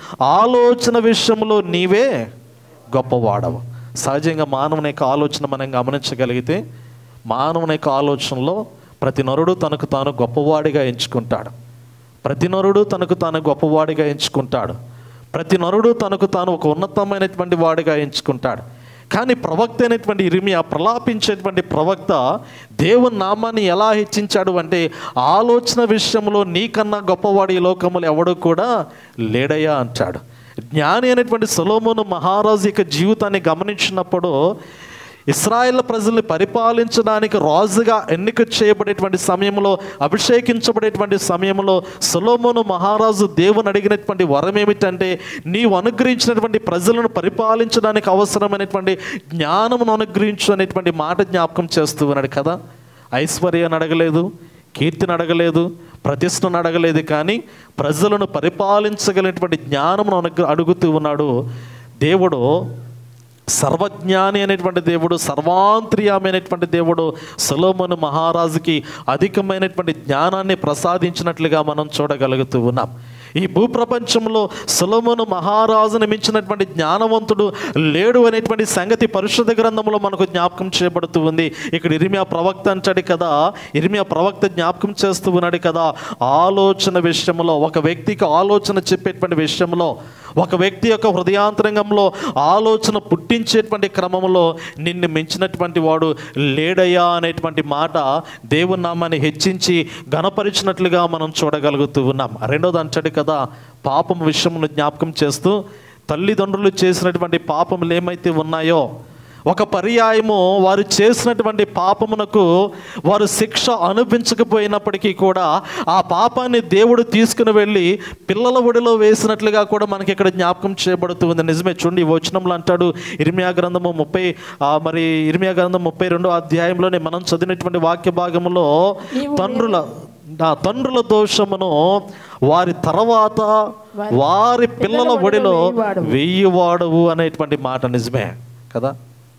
ఆలోచన విషయంలో నీవే గొప్పవాడవు సహజంగా మానవుని యొక్క ఆలోచన మనం గమనించగలిగితే మానవుని యొక్క ఆలోచనలో ప్రతి నరుడు తనకు తాను గొప్పవాడిగా ఎంచుకుంటాడు ప్రతి నరుడు తనకు తాను గొప్పవాడిగా ఎంచుకుంటాడు ప్రతి నరుడు తనకు తాను ఒక ఉన్నతమైనటువంటి వాడిగా ఎంచుకుంటాడు కానీ ప్రవక్త అయినటువంటి ఇరిమియా ప్రలాపించేటువంటి ప్రవక్త దేవుని నామాన్ని ఎలా హెచ్చించాడు అంటే ఆలోచన విషయంలో నీకన్నా గొప్పవాడి ఈ లోకములు ఎవడు కూడా లేడయ్యా అంటాడు జ్ఞాని అయినటువంటి సొలోమోను మహారాజు యొక్క జీవితాన్ని గమనించినప్పుడు ఇస్రాయేల్ ప్రజల్ని పరిపాలించడానికి రాజుగా ఎన్నిక చేయబడేటువంటి సమయంలో అభిషేకించబడేటువంటి సమయంలో సొలోమోను మహారాజు దేవుని అడిగినటువంటి వరం ఏమిటంటే నీవు అనుగ్రహించినటువంటి ప్రజలను పరిపాలించడానికి అవసరమైనటువంటి జ్ఞానమును అనుగ్రహించు అనేటువంటి మాట జ్ఞాపకం చేస్తూ ఉన్నాడు కదా ఐశ్వర్యాన్ని అడగలేదు కీర్తిని అడగలేదు ప్రతిష్టను అడగలేదు కానీ ప్రజలను పరిపాలించగలిగినటువంటి జ్ఞానమును అనుగ్ర అడుగుతూ ఉన్నాడు దేవుడు సర్వజ్ఞాని అనేటువంటి దేవుడు సర్వాంత్రియామైనటువంటి దేవుడు సొలోమోను మహారాజుకి అధికమైనటువంటి జ్ఞానాన్ని ప్రసాదించినట్లుగా మనం చూడగలుగుతూ ఉన్నాం ఈ భూప్రపంచంలో సొలోమోను మహారాజుని మించినటువంటి జ్ఞానవంతుడు లేడు అనేటువంటి సంగతి పరిశుద్ధ గ్రంథంలో మనకు జ్ఞాపకం చేయబడుతూ ఉంది ఇక్కడ ఇరిమియా ప్రవక్త అంటాడు కదా ఇరిమియా ప్రవక్త జ్ఞాపకం చేస్తూ ఉన్నాడు కదా ఆలోచన విషయంలో ఒక వ్యక్తికి ఆలోచన చెప్పేటువంటి విషయంలో ఒక వ్యక్తి యొక్క హృదయాంతరంగంలో ఆలోచన పుట్టించేటువంటి క్రమంలో నిన్ను మించినటువంటి వాడు లేడయ్యా అనేటువంటి మాట దేవుని నామాన్ని హెచ్చించి గణపరిచినట్లుగా మనం చూడగలుగుతూ ఉన్నాం రెండోది అంటాడు కదా పాపం విషయమును జ్ఞాపకం చేస్తూ తల్లిదండ్రులు చేసినటువంటి పాపములు ఏమైతే ఉన్నాయో ఒక పర్యాయము వారు చేసినటువంటి పాపమునకు వారు శిక్ష అనుభవించకపోయినప్పటికీ కూడా ఆ పాపాన్ని దేవుడు తీసుకుని వెళ్ళి పిల్లల ఒడిలో వేసినట్లుగా కూడా మనకి ఇక్కడ జ్ఞాపకం చేయబడుతుంది నిజమే చూడండి ఈ వచనంలో అంటాడు ఇర్మియా గ్రంథము ముప్పై ఆ, మరి ఇర్మియా గ్రంథం ముప్పై రెండో అధ్యాయంలోనే మనం చదివినటువంటి వాక్య భాగంలో తండ్రుల నా తండ్రుల దోషమును వారి తర్వాత వారి పిల్లల ఒడిలో వెయ్యివాడవు అనేటువంటి మాట నిజమే కదా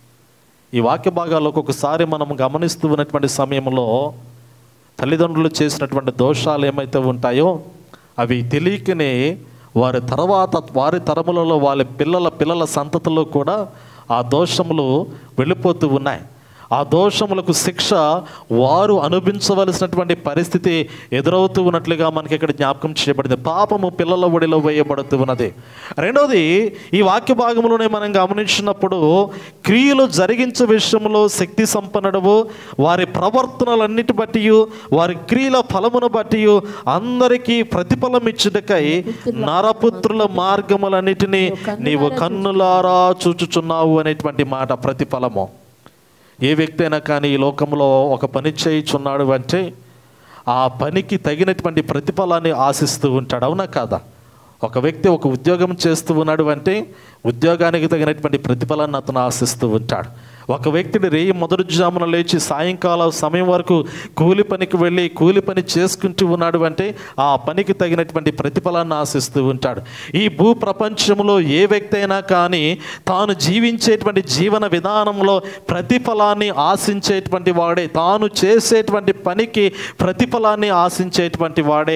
ఈ వాక్య భాగాల్లో ఒక్కొక్కసారి మనం గమనిస్తూ ఉన్నటువంటి సమయంలో తల్లిదండ్రులు చేసినటువంటి దోషాలు ఏమైతే ఉంటాయో అవి తెలియకనే వారి తర్వాత వారి తరములలో వాళ్ళ పిల్లల పిల్లల సంతతిలో కూడా ఆ దోషములు వెళ్ళిపోతూ ఉన్నాయి ఆ దోషములకు శిక్ష వారు అనుభవించవలసినటువంటి పరిస్థితి ఎదురవుతూ ఉన్నట్లుగా మనకి ఇక్కడ జ్ఞాపకం చేయబడింది పాపము పిల్లల ఒడిలో వేయబడుతూ ఉన్నది రెండవది ఈ వాక్య భాగంలోనే మనం గమనించినప్పుడు క్రియలు జరిగించే విషయంలో శక్తి సంపన్నుడవు వారి ప్రవర్తనలన్నిటి బట్టి వారి క్రియల ఫలమును బట్టి అందరికీ ప్రతిఫలం ఇచ్చుటకై నరపుత్రుల మార్గములన్నిటినీ నీవు కన్నులారా చూచుచున్నావు అనేటువంటి మాట ప్రతిఫలము ఏ వ్యక్తి అయినా కానీ ఈ లోకంలో ఒక పని చేయుచున్నాడు అంటే ఆ పనికి తగినటువంటి ప్రతిఫలాన్ని ఆశిస్తూ ఉంటాడు అవునా కాదా ఒక వ్యక్తి ఒక ఉద్యోగం చేస్తూ ఉన్నాడు అంటే ఉద్యోగానికి తగినటువంటి ప్రతిఫలాన్ని అతను ఆశిస్తూ ఉంటాడు ఒక వ్యక్తిని రేయి మొదటి జామున లేచి సాయంకాలం సమయం వరకు కూలి పనికి వెళ్ళి కూలి పని చేసుకుంటూ ఉన్నాడు అంటే ఆ పనికి తగినటువంటి ప్రతిఫలాన్ని ఆశిస్తూ ఉంటాడు ఈ భూ ప్రపంచంలో ఏ వ్యక్తి అయినా కానీ తాను జీవించేటువంటి జీవన విధానంలో ప్రతిఫలాన్ని ఆశించేటువంటి వాడే తాను చేసేటువంటి పనికి ప్రతిఫలాన్ని ఆశించేటువంటి వాడే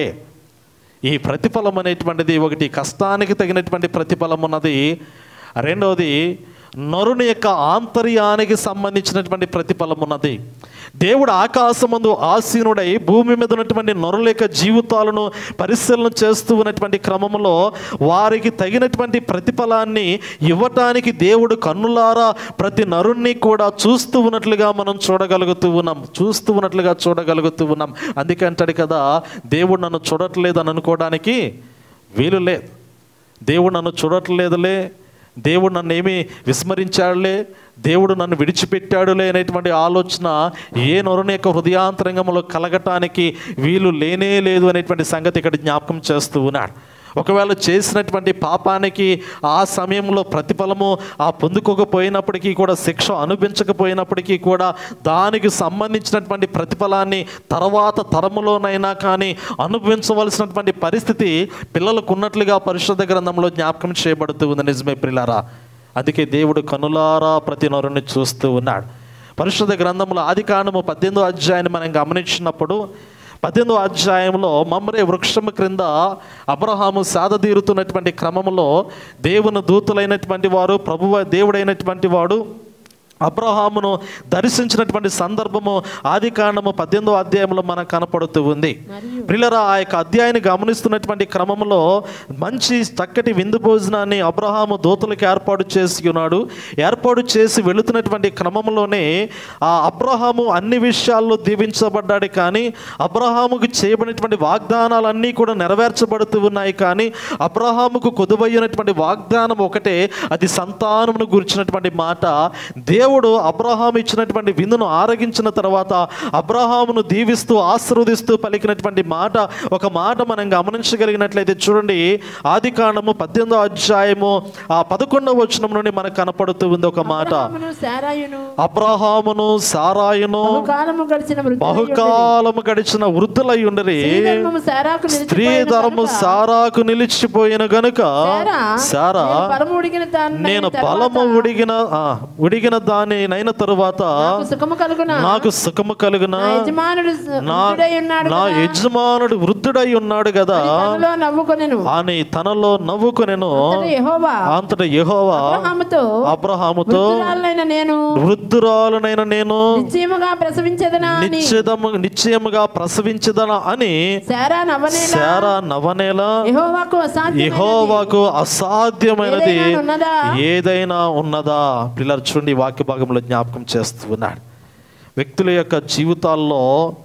ఈ ప్రతిఫలం అనేటువంటిది ఒకటి కష్టానికి తగినటువంటి ప్రతిఫలం ఉన్నది రెండవది నరుని యొక్క ఆంతర్యానికి సంబంధించినటువంటి ప్రతిఫలం ఉన్నది దేవుడు ఆకాశమందు ఆసీనుడై భూమి మీద ఉన్నటువంటి నరుల యొక్క జీవితాలను పరిశీలన చేస్తూ ఉన్నటువంటి క్రమంలో వారికి తగినటువంటి ప్రతిఫలాన్ని ఇవ్వటానికి దేవుడు కన్నులారా ప్రతి నరుణ్ణి కూడా చూస్తూ ఉన్నట్లుగా మనం చూడగలుగుతూ ఉన్నాం చూస్తూ ఉన్నట్లుగా చూడగలుగుతూ ఉన్నాం అందుకే అంటాడు కదా దేవుడు నన్ను చూడట్లేదు అని అనుకోవడానికి వీలు లేదు దేవుడు నన్ను చూడట్లేదులే దేవుడు నన్ను ఏమి విస్మరించాడులే దేవుడు నన్ను విడిచిపెట్టాడులే అనేటువంటి ఆలోచన ఏ నొరని యొక్క హృదయాంతరంగంలో కలగటానికి వీలు లేనే లేదు అనేటువంటి సంగతి ఇక్కడ జ్ఞాపకం చేస్తూ ఉన్నాడు ఒకవేళ చేసినటువంటి పాపానికి ఆ సమయంలో ప్రతిఫలము ఆ పొందుకోకపోయినప్పటికీ కూడా శిక్ష అనుభవించకపోయినప్పటికీ కూడా దానికి సంబంధించినటువంటి ప్రతిఫలాన్ని తర్వాత తరములోనైనా కానీ అనుభవించవలసినటువంటి పరిస్థితి పిల్లలకు ఉన్నట్లుగా పరిశుద్ధ గ్రంథంలో జ్ఞాపకం చేయబడుతూ ఉంది నిజమే పిల్లరా అందుకే దేవుడు కనులారా ప్రతి నరుని చూస్తూ ఉన్నాడు పరిశుద్ధ గ్రంథంలో ఆది కాండము పద్దెనిమిదో అధ్యాయాన్ని మనం గమనించినప్పుడు పద్దెనిమిదో అధ్యాయంలో మమ్మరే వృక్షము క్రింద అబ్రహాము సాధతీరుతున్నటువంటి క్రమంలో దేవుని దూతులైనటువంటి వారు ప్రభువ దేవుడైనటువంటి వాడు అబ్రహామును దర్శించినటువంటి సందర్భము ఆది కాండము పద్దెనిమిదో అధ్యాయంలో మనకు కనపడుతూ ఉంది ప్రిల్లరా ఆ యొక్క అధ్యాయాన్ని గమనిస్తున్నటువంటి క్రమంలో మంచి చక్కటి విందు భోజనాన్ని అబ్రహాము దూతలకు ఏర్పాటు చేసి ఉన్నాడు ఏర్పాటు చేసి వెళుతున్నటువంటి క్రమంలోనే ఆ అబ్రహాము అన్ని విషయాల్లో దీవించబడ్డాడు కానీ అబ్రహాముకు చేయబడినటువంటి వాగ్దానాలన్నీ కూడా నెరవేర్చబడుతూ ఉన్నాయి కానీ అబ్రహాముకు కొదువైనటువంటి వాగ్దానం ఒకటే అది సంతానమును గురించినటువంటి మాట దేవుడు అబ్రహాం ఇచ్చినటువంటి విందును ఆరగించిన తర్వాత అబ్రహామును దీవిస్తూ ఆశీర్వదిస్తూ పలికినటువంటి మాట ఒక మాట మనం గమనించగలిగినట్లయితే చూడండి ఆది కాండము పద్దెనిమిదో అధ్యాయము ఆ పదకొండవ వచనం నుండి మనకు కనపడుతూ ఉంది ఒక మాట అబ్రహామును శారాయును అబ్రహామును సారాయును బహుకాలము గడిచిన వృద్ధులై ఉండేది. బహుకాలము గడిచిన వృద్ధులై ఉండరి స్త్రీ ధర్మము శారాకు స్త్రీ నిలిచిపోయిన ధర్మము కనుక సారాకు నిలిచిపోయిన గనుక శారా, సారా నేను బలము ఉడిగిన దాన్ని నేను తరువాత బలము ఉడిగిన ఆ, ఉడిగిన దాని నైన తరువాత నాకు సుఖము కలుగున నాకు సుఖము కలుగున నా యజమానుడు నా వృద్ధుడై ఉన్నాడు నా కదా. యజమానుడు వృద్ధుడై ఉన్నాడు కదా తనలో నవ్వుకొనెను అని తనలో నవ్వుకునేను అంతటా యెహోవా అంతట యెహోవా అబ్రహాముతో అబ్రహాముతో వృద్ధురాలైన నేను వృద్ధురాలునైన నేను నిశ్చయముగా ప్రసవించదనా అని నిశ్చితము నిశ్చయముగా ప్రసవించదన అని శారా నవనేల శారా నవనేల యెహోవాకు అసాధ్యమైనది యెహోవాకు అసాధ్యమైనది ఏదైనా ఉన్నదా? ఏదైనా ఉన్నదా పిల్లలు చూడండి ఈ వాక్య భాగంలో జ్ఞాపకం చేస్తూ ఉన్నాడు వ్యక్తుల యొక్క జీవితాల్లో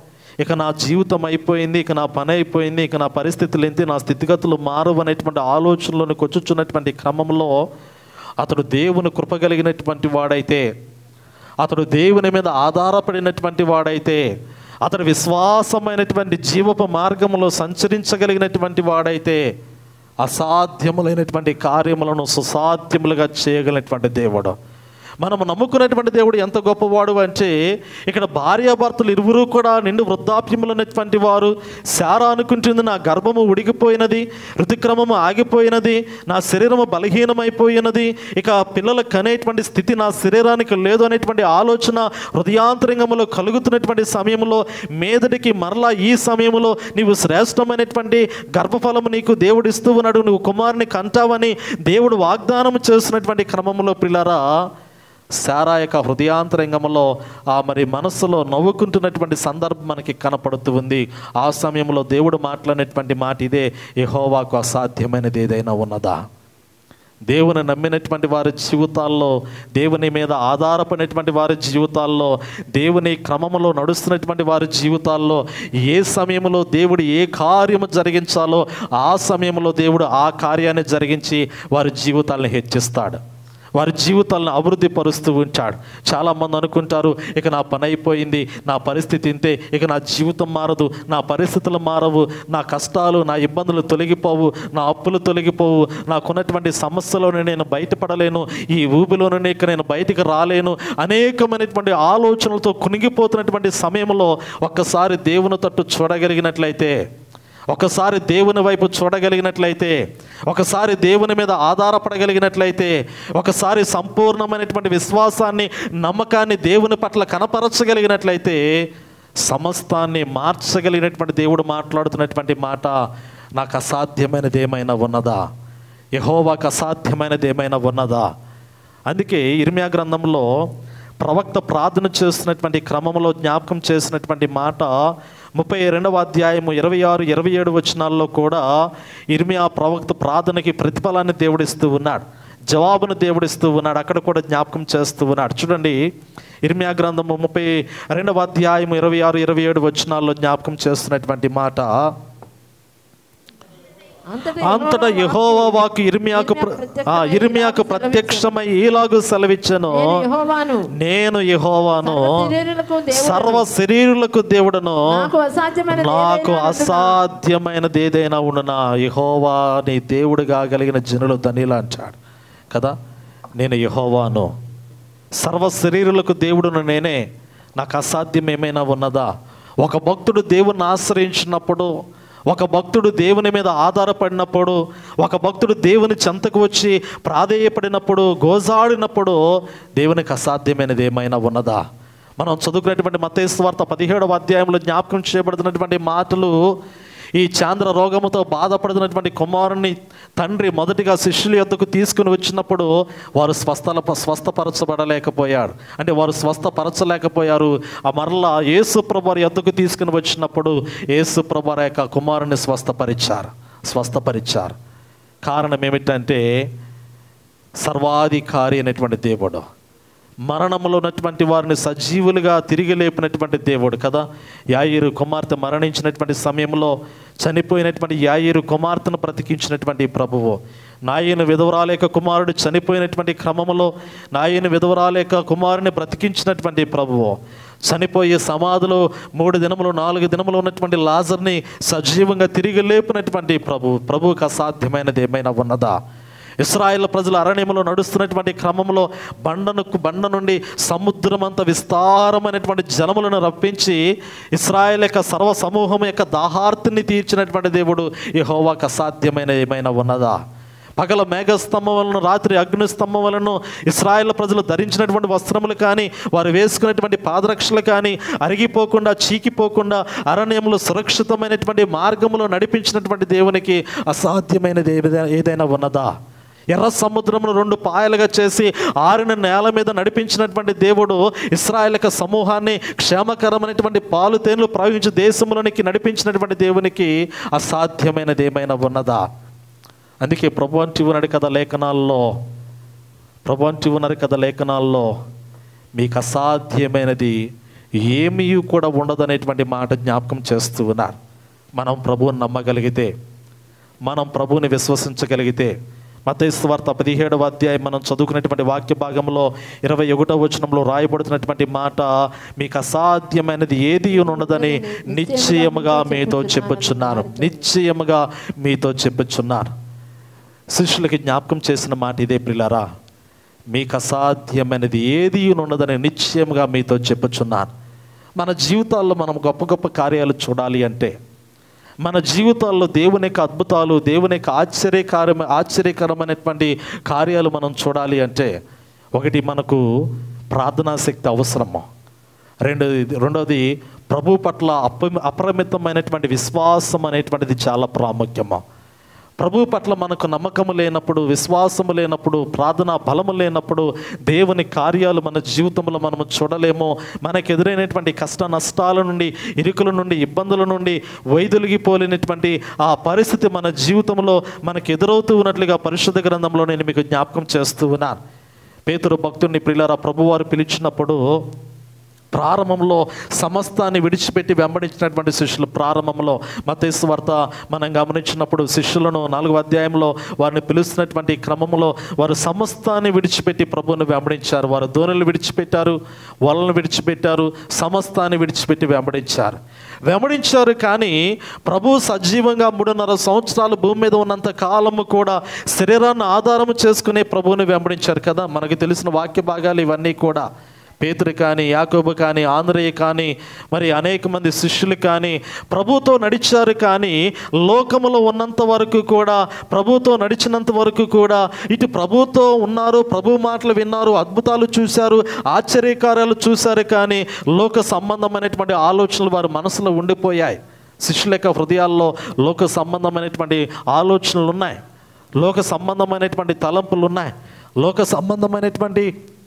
ఇక నా జీవితం అయిపోయింది ఇక నా పని అయిపోయింది ఇక నా పరిస్థితులు ఏంటి నా స్థితిగతులు మారవు అనేటువంటి ఆలోచనలోనికి వచ్చుచున్నటువంటి క్రమంలో అతడు దేవుని కృప కలిగినటువంటి వాడైతే అతడు దేవుని మీద ఆధారపడినటువంటి వాడైతే అతడు విశ్వాసమైనటువంటి జీవపు మార్గంలో సంచరించగలిగినటువంటి వాడైతే అసాధ్యములైనటువంటి కార్యములను సుసాధ్యములుగా చేయగలిగినటువంటి దేవుడు మనము నమ్ముకున్నటువంటి దేవుడు ఎంత గొప్పవాడు అంటే ఇక్కడ భార్యాభర్తలు ఇరువురు కూడా నిండు వృద్ధాప్యములైనటువంటి వారు శారా అనుకుంటుంది నా గర్భము ఉడిగిపోయినది ఋతుక్రమము ఆగిపోయినది నా శరీరము బలహీనమైపోయినది ఇక పిల్లలు కనేటువంటి స్థితి నా శరీరానికి లేదు అనేటువంటి ఆలోచన హృదయాంతరంగంలో కలుగుతున్నటువంటి సమయంలో మీదటికి మరలా ఈ సమయంలో నీవు శ్రేష్టమైనటువంటి గర్భఫలము నీకు దేవుడు ఇస్తూ ఉన్నాడు నువ్వు కుమారుని కంటావని దేవుడు వాగ్దానం చేస్తున్నటువంటి క్రమంలో పిల్లరా శారా యొక్క హృదయాంతరంగంలో ఆ మరి మనసులో నవ్వుకుంటున్నటువంటి సందర్భం మనకి కనపడుతూ ఉంది ఆ సమయంలో దేవుడు మాట్లాడినటువంటి మాట ఇదే యెహోవాకు అసాధ్యమైనది ఏదైనా ఉన్నదా దేవుని నమ్మినటువంటి వారి జీవితాల్లో దేవుని మీద ఆధారపడినటువంటి వారి జీవితాల్లో దేవుని క్రమంలో నడుస్తున్నటువంటి వారి జీవితాల్లో ఏ సమయంలో దేవుడు ఏ కార్యము జరిగించాలో ఆ సమయంలో దేవుడు ఆ కార్యాన్ని జరిగించి వారి జీవితాలను హెచ్చిస్తాడు వారి జీవితాలను అభివృద్ధి పరుస్తూ ఉంటాడు చాలామంది అనుకుంటారు ఇక నా పని అయిపోయింది నా పరిస్థితి ఇంతే ఇక నా జీవితం మారదు నా పరిస్థితులు మారవు నా కష్టాలు నా ఇబ్బందులు తొలగిపోవు నా అప్పులు తొలగిపోవు నాకున్నటువంటి సమస్యలోనే నేను బయటపడలేను ఈ ఊబిలోనే ఇక నేను బయటికి రాలేను అనేకమైనటువంటి ఆలోచనలతో కునిగిపోతున్నటువంటి సమయంలో ఒక్కసారి దేవుని తట్టు చూడగలిగినట్లయితే ఒకసారి దేవుని వైపు చూడగలిగినట్లయితే ఒకసారి దేవుని మీద ఆధారపడగలిగినట్లయితే ఒకసారి సంపూర్ణమైనటువంటి విశ్వాసాన్ని నమ్మకాన్ని దేవుని పట్ల కనపరచగలిగినట్లయితే సమస్తాన్ని మార్చగలిగినటువంటి దేవుడు మాట్లాడుతున్నటువంటి మాట నాకు అసాధ్యమైనది ఏమైనా ఉన్నదా యహోవాకు అసాధ్యమైనది ఏమైనా ఉన్నదా అందుకే ఇర్మియా గ్రంథంలో ప్రవక్త ప్రార్థన చేస్తున్నటువంటి క్రమంలో జ్ఞాపకం చేసినటువంటి మాట ముప్పై రెండవ అధ్యాయము ఇరవై ఆరు ఇరవై ఏడు వచనాల్లో కూడా ఇర్మియా ప్రవక్త ప్రార్థనకి ప్రతిఫలాన్ని దేవుడిస్తూ ఉన్నాడు జవాబును దేవుడిస్తూ ఉన్నాడు అక్కడ కూడా జ్ఞాపకం చేస్తూ ఉన్నాడు చూడండి ఇర్మియా గ్రంథము ముప్పై రెండవ అధ్యాయము ఇరవై ఆరు ఇరవై ఏడు వచనాల్లో జ్ఞాపకం చేస్తున్నటువంటి మాట అంతటా యెహోవా వాకు ఇర్మియాకు ప్ర- ఆ, ఇర్మియాకు ప్రత్యక్షమై ఈలాగు సెలవిచ్చను నేను యెహోవాను నేను యెహోవాను శరీరులకు దేవుడను. సర్వ శరీరులకు దేవుడను నాకు అసాధ్యమైనది నాకు ఏదైనా అసాధ్యమైనది ఏదైనా ఉండునా యెహోవా నీ దేవుడుగా కలిగిన జనులు ధనిలా అంటాడు కదా నేను యెహోవాను సర్వ శరీరులకు దేవుడును నేనే నాకు అసాధ్యం ఏమైనా ఉన్నదా ఒక భక్తుడు దేవుని ఆశ్రయించినప్పుడు ఒక భక్తుడు దేవుని మీద ఆధారపడినప్పుడు ఒక భక్తుడు దేవుని చెంతకు వచ్చి ప్రాధేయపడినప్పుడు గోజాడినప్పుడు దేవునికి అసాధ్యమైనది ఏమైనా ఉన్నదా మనం చదువుకున్నటువంటి మతేశ్వార్త పదిహేడవ అధ్యాయంలో జ్ఞాపకం చేయబడుతున్నటువంటి మాటలు ఈ చాంద్ర రోగముతో బాధపడుతున్నటువంటి కుమారుని తండ్రి మొదటిగా శిష్యుల యొద్దకు తీసుకుని వచ్చినప్పుడు వారు స్వస్థల స్వస్థపరచబడలేకపోయారు అంటే వారు స్వస్థపరచలేకపోయారు ఆ మరలా యేసుప్రభు వారి యొద్దకు తీసుకుని వచ్చినప్పుడు యేసుప్రభు వారి యొక్క కుమారుని స్వస్థపరిచారు స్వస్థపరిచారు కారణం ఏమిటంటే సర్వాధికారి అయినటువంటి దేవుడు మరణంలో ఉన్నటువంటి వారిని సజీవులుగా తిరిగి లేపినటువంటి దేవుడు కదా యాయిరు కుమార్తె మరణించినటువంటి సమయంలో చనిపోయినటువంటి యాయిరు కుమార్తెను బ్రతికించినటువంటి ప్రభువు నాయన విధవరాలేక కుమారుడు చనిపోయినటువంటి క్రమంలో నాయన విధవరాలేక కుమారుని బ్రతికించినటువంటి ప్రభువు చనిపోయే సమాధిలో మూడు దినములు నాలుగు దినములు ఉన్నటువంటి లాజర్ని సజీవంగా తిరిగి లేపినటువంటి ప్రభు ప్రభువుకు అసాధ్యమైనది ఏమైనా ఉన్నదా ఇస్రాయేల్ ప్రజలు అరణ్యంలో నడుస్తున్నటువంటి క్రమంలో బండను బండ నుండి సముద్రం అంత విస్తారమైనటువంటి జలములను రప్పించి ఇస్రాయేల్ యొక్క సర్వ సమూహం యొక్క దాహార్తిని తీర్చినటువంటి దేవుడు ఈ హోవాకు అసాధ్యమైన ఏమైనా ఉన్నదా పగల మేఘస్తంభం వలన రాత్రి అగ్నిస్తంభం వలన ఇస్రాయేల్ ప్రజలు ధరించినటువంటి వస్త్రములు కానీ వారు వేసుకున్నటువంటి పాదరక్షలు కానీ అరిగిపోకుండా చీకిపోకుండా అరణ్యంలో సురక్షితమైనటువంటి మార్గంలో నడిపించినటువంటి దేవునికి అసాధ్యమైనది ఏదైనా ఏదైనా ఉన్నదా ఎర్ర సముద్రమును రెండు పాయలుగా చేసి ఆరిన నేల మీద నడిపించినటువంటి దేవుడు ఇస్రాయేల్ యొక్క సమూహాన్ని క్షేమకరమైనటువంటి పాలు తేనెలు ప్రవహించి దేశములోనికి నడిపించినటువంటి దేవునికి అసాధ్యమైనది ఏమైనా ఉన్నదా అందుకే ప్రభు అంటి ఉన్నాడు కదా లేఖనాల్లో ప్రభు అంటి ఉన్నారు కదా లేఖనాల్లో మీకు అసాధ్యమైనది ఏమీ కూడా ఉండదనేటువంటి మాట జ్ఞాపకం చేస్తూ ఉన్నారు మనం ప్రభువుని నమ్మగలిగితే మనం ప్రభువుని విశ్వసించగలిగితే మతేసు వార్త పదిహేడవ అధ్యాయం మనం చదువుకున్నటువంటి వాక్య భాగంలో ఇరవై ఒకటో వచనంలో రాయబడుతున్నటువంటి మాట మీకు అసాధ్యమైనది ఏది ఉండదని నిశ్చయముగా మీతో చెప్పుచున్నాను నిశ్చయముగా మీతో చెప్పుచున్నాను శిష్యులకి జ్ఞాపకం చేసిన మాట ఇదే ప్రిలారా మీకు అసాధ్యమైనది ఏది ఉండదని నిశ్చయముగా మీతో చెప్పుచున్నాను మన జీవితాల్లో మనం గొప్ప గొప్ప కార్యాలు చూడాలి అంటే మన జీవితాల్లో దేవుని యొక్క అద్భుతాలు దేవుని యొక్క ఆశ్చర్యకార ఆశ్చర్యకరమైనటువంటి కార్యాలు మనం చూడాలి అంటే ఒకటి మనకు ప్రార్థనా శక్తి అవసరము రెండోది రెండోది ప్రభు పట్ల అప అపరిమితమైనటువంటి విశ్వాసం అనేటువంటిది చాలా ప్రాముఖ్యము ప్రభు పట్ల మనకు నమ్మకము లేనప్పుడు విశ్వాసము లేనప్పుడు ప్రార్థన బలము లేనప్పుడు దేవుని కార్యాలు మన జీవితంలో మనము చూడలేము మనకు ఎదురైనటువంటి కష్ట నష్టాల నుండి ఇరుకుల నుండి ఇబ్బందుల నుండి వైదొలిగిపోలేనటువంటి ఆ పరిస్థితి మన జీవితంలో మనకు ఎదురవుతూ ఉన్నట్లుగా పరిశుద్ధ గ్రంథంలో నేను మీకు జ్ఞాపకం చేస్తూ ఉన్నాను పేతురు భక్తుడిని ప్రియులారా ప్రభువారు పిలిచినప్పుడు ప్రారంభంలో సమస్తాన్ని విడిచిపెట్టి వెంబడించినటువంటి శిష్యులు ప్రారంభంలో మతేసు వార్త మనం గమనించినప్పుడు శిష్యులను నాలుగో అధ్యాయంలో వారిని పిలుస్తున్నటువంటి క్రమంలో వారు సమస్తాన్ని విడిచిపెట్టి ప్రభువుని వెంబడించారు వారు దోణులు విడిచిపెట్టారు వలలను విడిచిపెట్టారు సమస్తాన్ని విడిచిపెట్టి వెంబడించారు వెంబడించారు కానీ ప్రభు సజీవంగా మూడున్నర సంవత్సరాలు భూమి మీద ఉన్నంత కాలము కూడా శరీరాన్ని ఆధారం చేసుకునే ప్రభువుని వెంబడించారు కదా మనకు తెలిసిన వాక్య భాగాలు ఇవన్నీ కూడా పేతురు కానీ యాకోబు కానీ ఆంధ్రయ్య కానీ మరి అనేక మంది శిష్యులు కానీ ప్రభుతో నడిచారు కానీ లోకములో ఉన్నంత వరకు కూడా ప్రభుతో నడిచినంత వరకు కూడా ఇటు ప్రభుతో ఉన్నారు ప్రభు మాటలు విన్నారు అద్భుతాలు చూశారు ఆశ్చర్యకార్యాలు చూశారు కానీ లోక సంబంధమైనటువంటి ఆలోచనలు వారి మనసులో ఉండిపోయాయి శిష్యుల యొక్క హృదయాల్లో లోక సంబంధమైనటువంటి ఆలోచనలు ఉన్నాయి లోక సంబంధమైనటువంటి తలంపులు ఉన్నాయి లోక సంబంధమైనటువంటి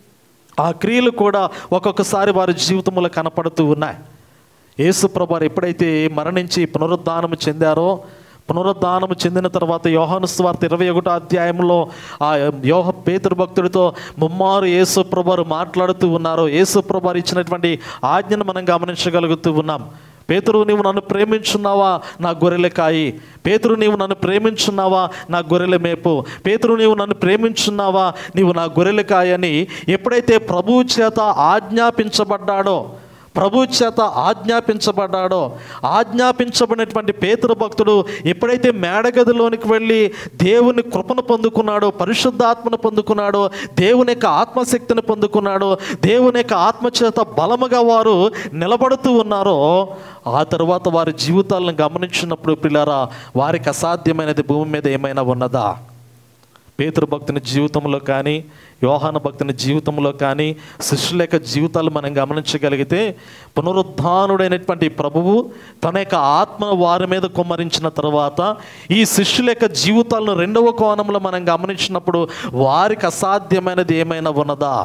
ఆ క్రియలు కూడా ఒక్కొక్కసారి వారి జీవితంలో కనపడుతూ ఉన్నాయి యేసుప్రభు వారు ఎప్పుడైతే మరణించి పునరుద్ధానం చెందారో పునరుద్ధానం చెందిన తర్వాత యోహాను స్వార్త ఇరవై ఒకటో అధ్యాయంలో ఆ యోహ పేతురు భక్తుడితో ముమ్మారు యేసుప్రభు వారు మాట్లాడుతూ ఉన్నారు యేసుప్రభు వారు ఇచ్చినటువంటి ఆజ్ఞను మనం గమనించగలుగుతూ ఉన్నాం పేతురు నీవు నన్ను ప్రేమించున్నావా నా గొర్రెల కాయి పేతురు నీవు నన్ను ప్రేమించున్నావా నా గొర్రెల మేపు పేతురు నీవు నన్ను ప్రేమించున్నావా నీవు నా గొర్రెల కాయని ఎప్పుడైతే ప్రభువు చేత ఆజ్ఞాపించబడ్డాడో ప్రభు చేత ఆజ్ఞాపించబడ్డాడో ఆజ్ఞాపించబడినటువంటి పేతురు భక్తుడు ఎప్పుడైతే మేడగదిలోనికి వెళ్ళి దేవుని కృపను పొందుకున్నాడో పరిశుద్ధాత్మను పొందుకున్నాడో దేవుని యొక్క ఆత్మశక్తిని పొందుకున్నాడో దేవుని యొక్క ఆత్మ చేత బలముగా వారు నిలబడుతూ ఉన్నారో ఆ తర్వాత వారి జీవితాలను గమనించినప్పుడు పిల్లరా వారికి అసాధ్యమైనది భూమి మీద ఏమైనా ఉన్నదా పేతురు భక్తుని జీవితంలో కానీ యోహాన భక్తుని జీవితంలో కానీ శిష్యుల యొక్క జీవితాలు మనం గమనించగలిగితే పునరుద్ధానుడైనటువంటి ప్రభువు తన యొక్క ఆత్మ వారి మీద కుమ్మరించిన తర్వాత ఈ శిష్యుల యొక్క జీవితాలను రెండవ కోణంలో మనం గమనించినప్పుడు వారికి అసాధ్యమైనది ఏమైనా ఉన్నదా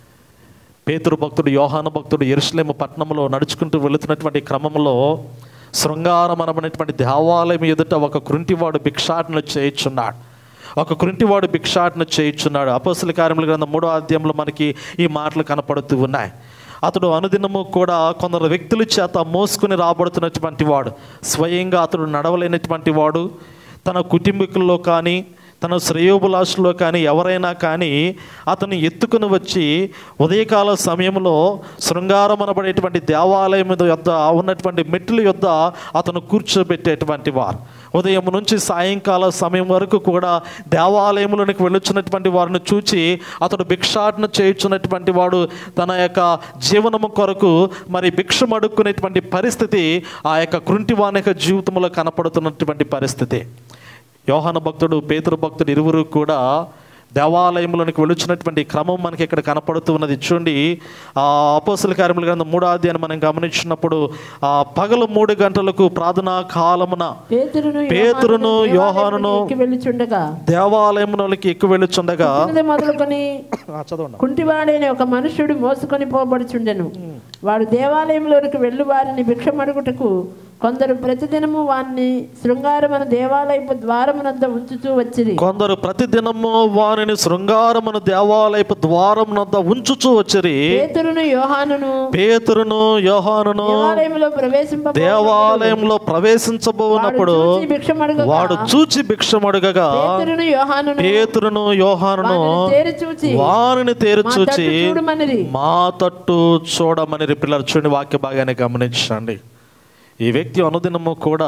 పేతురు భక్తుడు యోహాన భక్తుడు ఎరుసలేము పట్టణంలో నడుచుకుంటూ వెళుతున్నటువంటి క్రమంలో శృంగారం అనబడినటువంటి దేవాలయం ఎదుట ఒక కృంటివాడు భిక్షాటన చేయించున్నాడు ఒక కృంటివాడు భిక్షాటన చేయించున్నాడు అపోసల కార్యముల గ్రంథం మూడో అధ్యాయంలో మనకి ఈ మాటలు కనపడుతూ ఉన్నాయి అతడు అనుదినము కూడా కొందరు వ్యక్తుల చేత మోసుకుని రాబడుతున్నటువంటి వాడు స్వయంగా అతడు నడవలేనటువంటి వాడు తన కుటుంబీకుల్లో కానీ తన శ్రేయోభిలాషులో కానీ ఎవరైనా కానీ అతను ఎత్తుకుని వచ్చి ఉదయకాల సమయంలో శృంగారం అనబడేటువంటి దేవాలయం మీద యొద్ద ఉన్నటువంటి మెట్ల యొద్ద అతను కూర్చోబెట్టేటువంటి వారు ఉదయం నుంచి సాయంకాల సమయం వరకు కూడా దేవాలయంలోనికి వెళ్ళొచ్చినటువంటి వారిని చూచి అతడు భిక్షాటన చేయుచున్నటువంటి వాడు తన యొక్క జీవనము కొరకు మరి భిక్షం అడుక్కునేటువంటి పరిస్థితి ఆ యొక్క కృంటివాని యొక్క జీవితంలో కనపడుతున్నటువంటి పరిస్థితి యోహాన భక్తుడు పేతురు భక్తుడు ఇరువురు కూడా దేవాలయంలోనికి వెళ్ళొచ్చినటువంటి క్రమం మనకి ఇక్కడ కనపడుతూ ఉన్నది చూడండి ఆ అపోసల కార్యముల గ్రంథం మూడో అధ్యాయం మనం గమనించినప్పుడు ఆ పగలు మూడు గంటలకు ప్రార్థనా కాలమున పేతురును పేతురును యోహానును వెళ్ళుచుండగా దేవాలయంలోనికి ఎక్కువ వెళ్ళుచుండగా పుట్టినది మొదలుకొని ఆ, చదవండి కుంటివాడైన ఒక మనుష్యుడు మోసుకొని పోబడుచుండెను వాడు దేవాలయంలోనికి వెళ్ళు వారిని భిక్షమడుగుటకు కొందరు ప్రతిదినము వారిని శృంగారమన దేవాలయపు ద్వారమునంత ఉంచుతూ వచ్చిరి కొందరు ప్రతిదినము వారిని శృంగారమును దేవాలయపు ద్వారం నద్ద ఉంచుచూ వచ్చిరి పేతురును యోహానును పేతురును యోహానును దేవాలయంలో ప్రవేశింప దేవాలయంలో ప్రవేశించబోనప్పుడు భిక్షమడుగగా వాడు చూచి భిక్షమడుగగా పేతురును యోహానును పేతురును యోహానును వారిని తేరి చూచి వారిని తేరు మా చూచి తట్టు చూడమనిరి మా తట్టు చూడమని పిల్లలు చూడండి వాక్య భాగాన్ని గమనించండి ఈ వ్యక్తి అనుదినము కూడా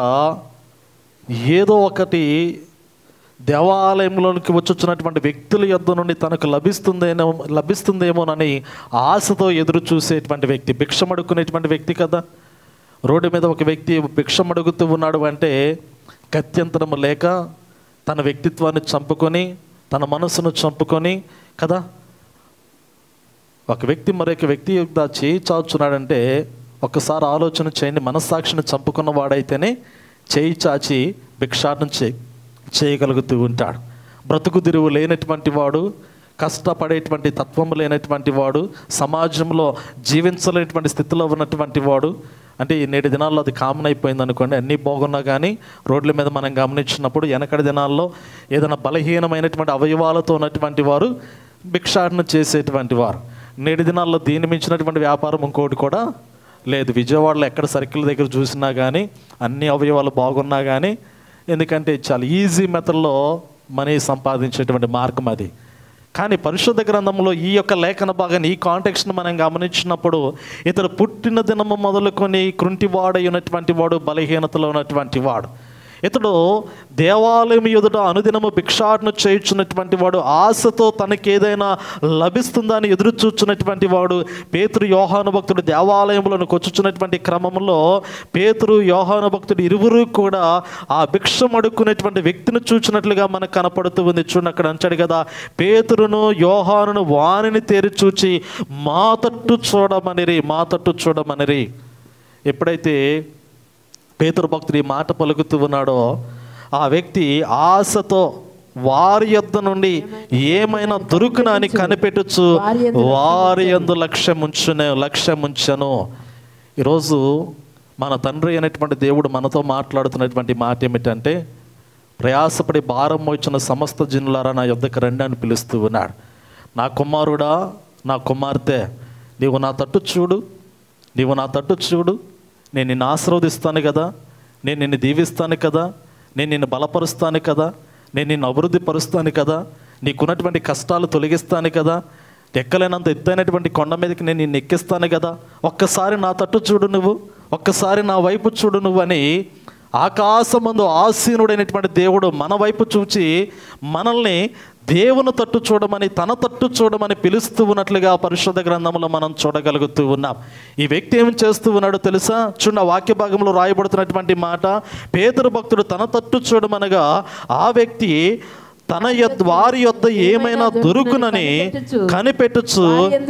ఏదో ఒకటి దేవాలయంలోనికి వచ్చొచ్చినటువంటి వ్యక్తుల యొద్ద నుండి తనకు లభిస్తుందేమో లభిస్తుందేమోనని ఆశతో ఎదురు చూసేటువంటి వ్యక్తి భిక్షం అడుక్కునేటువంటి వ్యక్తి కదా రోడ్డు మీద ఒక వ్యక్తి భిక్షం అడుగుతూ ఉన్నాడు అంటే గత్యంతరము లేక తన వ్యక్తిత్వాన్ని చంపుకొని తన మనసును చంపుకొని కదా ఒక వ్యక్తి మరొక వ్యక్తి యొక్క చేయి చాచున్నాడంటే ఒక్కసారి ఆలోచన చేయండి మనస్సాక్షిని చంపుకున్న వాడైతేనే చేయి చాచి భిక్షాటన చే చేయగలుగుతూ ఉంటాడు బ్రతుకు తిరుగు లేనటువంటి వాడు కష్టపడేటువంటి తత్వం లేనటువంటి వాడు సమాజంలో జీవించలేనటువంటి స్థితిలో ఉన్నటువంటి వాడు అంటే ఈ నేటి దినాల్లో అది కామన్ అయిపోయింది అనుకోండి అన్నీ బాగున్నా కానీ రోడ్ల మీద మనం గమనించినప్పుడు వెనకటి దినాల్లో ఏదైనా బలహీనమైనటువంటి అవయవాలతో ఉన్నటువంటి వారు భిక్షాటన చేసేటువంటి వారు నేటి దినాల్లో దీన్ని మించినటువంటి వ్యాపారం ఇంకోటి కూడా లేదు విజయవాడలో ఎక్కడ సర్కిల్ దగ్గర చూసినా కానీ అన్ని అవయవాలు బాగున్నా కానీ ఎందుకంటే చాలా ఈజీ మెథడ్లో మనీ సంపాదించేటువంటి మార్గం అది కానీ పరిశుద్ధ గ్రంథంలో ఈ యొక్క లేఖన భాగాన్ని ఈ కాంటెక్స్ను మనం గమనించినప్పుడు ఇతడు పుట్టిన దినము మొదలుకొని కృంటివాడై ఉన్నటువంటి వాడు బలహీనతలో ఉన్నటువంటి వాడు ఇతడు దేవాలయం ఎదుట అనుదినము భిక్షాటన చేయుచున్నటువంటి వాడు ఆశతో తనకి ఏదైనా లభిస్తుందా అని ఎదురు చూచున్నటువంటి వాడు పేతురు యోహాను భక్తుడు దేవాలయంలోకి వచ్చుచున్నటువంటి క్రమంలో పేతురు యోహాను భక్తుడు ఇరువురు కూడా ఆ భిక్షం అడుక్కునేటువంటి వ్యక్తిని చూచినట్లుగా మనకు కనపడుతూ ఉంది చూడండి అక్కడ అంటాడు కదా పేతురును యోహానును వాణిని తేరి చూచి మా తట్టు చూడమనిరి మా తట్టు చూడమనిరి ఎప్పుడైతే పేతురు భక్తుడు ఈ మాట పలుకుతూ ఉన్నాడో ఆ వ్యక్తి ఆశతో వారి యొద్ద నుండి ఏమైనా దొరుకునా అని కనిపెట్టచ్చు వారి యందు లక్ష్యం ఉంచునే లక్ష్యం ఉంచను ఈరోజు మన తండ్రి అయినటువంటి దేవుడు మనతో మాట్లాడుతున్నటువంటి మాట ఏమిటంటే ప్రయాసపడి భారం మోచిన సమస్త జనులారా నా యొద్దకు రండి అని పిలుస్తూ ఉన్నాడు నా కుమారుడా నా కుమార్తె నీవు నా తట్టు చూడు నీవు నా తట్టు చూడు నేను నిన్ను ఆశీర్వదిస్తాను కదా నేను నిన్ను దీవిస్తాను కదా నేను నిన్ను బలపరుస్తాను కదా నేను నిన్ను అభివృద్ధి పరుస్తాను కదా నీకున్నటువంటి కష్టాలు తొలగిస్తాను కదా ఎక్కలేనంత ఎత్తైనటువంటి కొండ మీదకి నేను నిన్ను ఎక్కిస్తాను కదా ఒక్కసారి నా తట్టు చూడు నువ్వు ఒక్కసారి నా వైపు చూడు నువ్వు అని ఆకాశమందు ఆసీనుడైనటువంటి దేవుడు మన వైపు చూచి మనల్ని దేవుని తట్టు చూడమని తన తట్టు చూడమని పిలుస్తూ ఉన్నట్లుగా పరిశుద్ధ గ్రంథంలో మనం చూడగలుగుతూ ఉన్నాం ఈ వ్యక్తి ఏం చేస్తూ ఉన్నాడో తెలుసా చూడ వాక్య భాగంలో రాయబడుతున్నటువంటి మాట పేదరు భక్తుడు తన తట్టు చూడమనగా ఆ వ్యక్తి తన యొద్ వారి యొద్ద ఏమైనా దొరుకునని కనిపెట్టుచు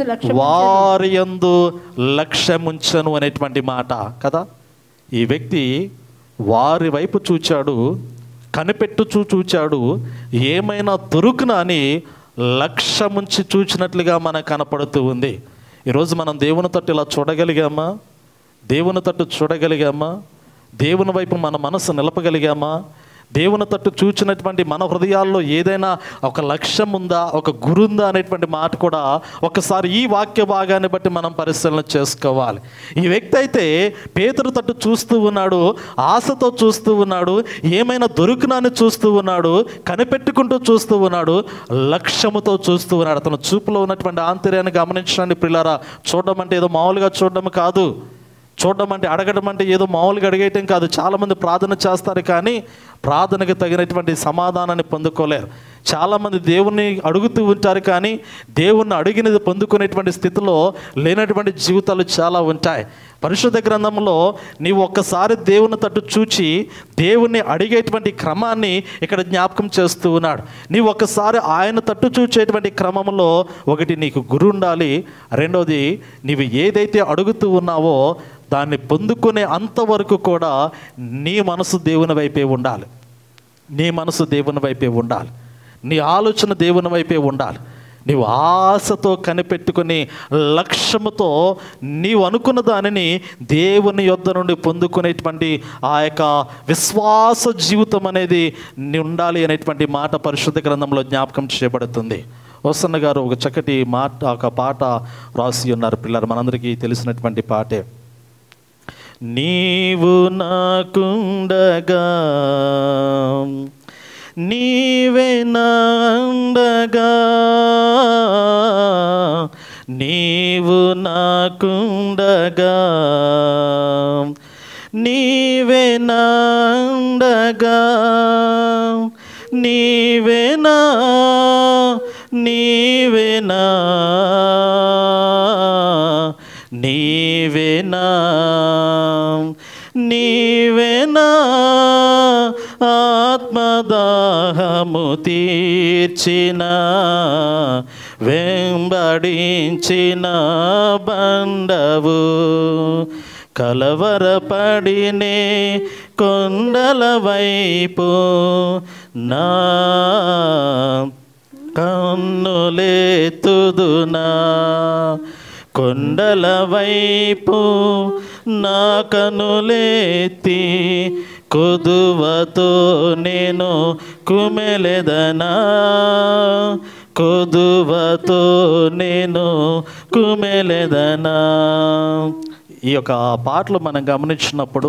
వారి యందు లక్ష్యముంచను అనేటువంటి మాట కదా ఈ వ్యక్తి వారి వైపు చూచాడు కనిపెట్టుచూ చూచాడు ఏమైనా దొరుకునా అని లక్ష్యముంచి చూచినట్లుగా మనకు కనపడుతూ ఉంది ఈరోజు మనం దేవుని తట్టు ఇలా చూడగలిగామా దేవుని తట్టు చూడగలిగామా దేవుని వైపు మన మనసు నిలపగలిగామా దేవుని తట్టు చూచినటువంటి మన హృదయాల్లో ఏదైనా ఒక లక్ష్యం ఉందా ఒక గురు ఉందా అనేటువంటి మాట కూడా ఒకసారి ఈ వాక్య భాగాన్ని బట్టి మనం పరిశీలన చేసుకోవాలి ఈ వ్యక్తి అయితే పేదరు తట్టు చూస్తూ ఉన్నాడు ఆశతో చూస్తూ ఉన్నాడు ఏమైనా దొరుకునాన్ని చూస్తూ ఉన్నాడు కనిపెట్టుకుంటూ చూస్తూ ఉన్నాడు లక్ష్యముతో చూస్తూ ఉన్నాడు అతను చూపులో ఉన్నటువంటి ఆంతర్యాన్ని గమనించడానికి పిల్లరా చూడడం అంటే ఏదో మామూలుగా చూడడం కాదు చూడడం అంటే అడగడం అంటే ఏదో మామూలుగా అడిగేయటం కాదు చాలామంది ప్రార్థన చేస్తారు కానీ ప్రార్థనకు తగినటువంటి సమాధానాన్ని పొందుకోలేరు చాలామంది దేవుణ్ణి అడుగుతూ ఉంటారు కానీ దేవుణ్ణి అడిగినది పొందుకునేటువంటి స్థితిలో లేనటువంటి జీవితాలు చాలా ఉంటాయి పరిశుద్ధ గ్రంథంలో నీవు ఒక్కసారి దేవుని తట్టు చూచి దేవుణ్ణి అడిగేటువంటి క్రమాన్ని ఇక్కడ జ్ఞాపకం చేస్తూ ఉన్నాడు నీవు ఒక్కసారి ఆయన తట్టు చూచేటువంటి క్రమంలో ఒకటి నీకు గురు ఉండాలి రెండోది నీవు ఏదైతే అడుగుతూ ఉన్నావో దాన్ని పొందుకునే అంతవరకు కూడా నీ మనసు దేవుని వైపే ఉండాలి నీ మనసు దేవుని వైపే ఉండాలి నీ ఆలోచన దేవుని వైపే ఉండాలి నీవు ఆశతో కనిపెట్టుకుని లక్ష్యముతో నీవు అనుకున్న దానిని దేవుని యొద్ద నుండి పొందుకునేటువంటి ఆ యొక్క విశ్వాస జీవితం అనేది నీ ఉండాలి అనేటువంటి మాట పరిశుద్ధ గ్రంథంలో జ్ఞాపకం చేయబడుతుంది వసన్న గారు ఒక చక్కటి మాట ఒక పాట రాసి ఉన్నారు పిల్లలు మనందరికీ తెలిసినటువంటి పాటే నీవు నాకుండగా నీవే నాండగా నీవు నాకుండగా నీవే నాండగా నీవేనా నీవేనా నీవేనా నీవేనా ఆత్మదాహము తీర్చిన వెంబడించిన బండవు కలవరపడినే కొండల వైపు నా కన్నులేతుదునా కొండల వైపు నా కనులేతి కొదువతో నేను కుమెలెదనా కొదువతో నేను కుమెలెదనా ఈ యొక్క పాటలు మనం గమనించినప్పుడు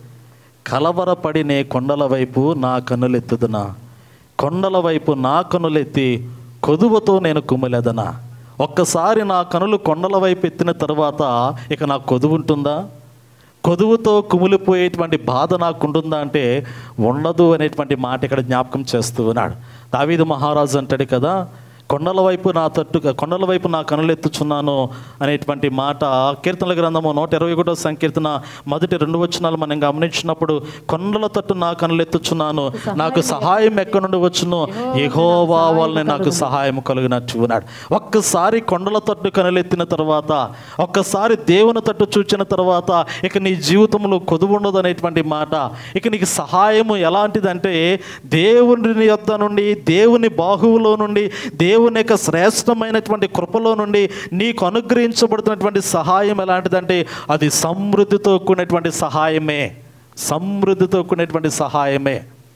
కలవరపడినే కొండల వైపు నా కన్నులెత్తుదునా కొండల వైపు నా కనులెత్తి కొదువతో నేను కుమిలెదనా ఒక్కసారి నా కనులు కొండల వైపు ఎత్తిన తర్వాత ఇక నాకు కొదువు ఉంటుందా కొదువుతో కుమిలిపోయేటువంటి బాధ నాకు ఉంటుందా అంటే ఉండదు అనేటువంటి మాట ఇక్కడ జ్ఞాపకం చేస్తూ ఉన్నాడు దావీదు మహారాజు అంటాడు కదా కొండల వైపు నా తట్టు కొండల వైపు నా కనులెత్తుచున్నాను అనేటువంటి మాట కీర్తనల గ్రంథము నూట ఇరవై ఒకటో సంకీర్తన మొదటి రెండు వచనాలు మనం గమనించినప్పుడు కొండల తట్టు నా కనులెత్తుచున్నాను నాకు సహాయం ఎక్కడి నుండి వచ్చును ఎహోవా వల్లనే నాకు సహాయం కలుగునట్టు ఉన్నాడు ఒక్కసారి కొండల తట్టు కనులెత్తిన తర్వాత ఒక్కసారి దేవుని తట్టు చూచిన తర్వాత ఇక నీ జీవితంలో కొదువు ఉండదు అనేటువంటి మాట ఇక నీకు సహాయము ఎలాంటిదంటే దేవుని యొద్ద నుండి దేవుని బాహువులో నుండి దేవుని యొక్క శ్రేష్టమైనటువంటి కృపలో నుండి నీకు అనుగ్రహించబడుతున్నటువంటి సహాయం ఎలాంటిదంటే అది సమృద్ధితో కూడినటువంటి సహాయమే సమృద్ధితో కూడినటువంటి సహాయమే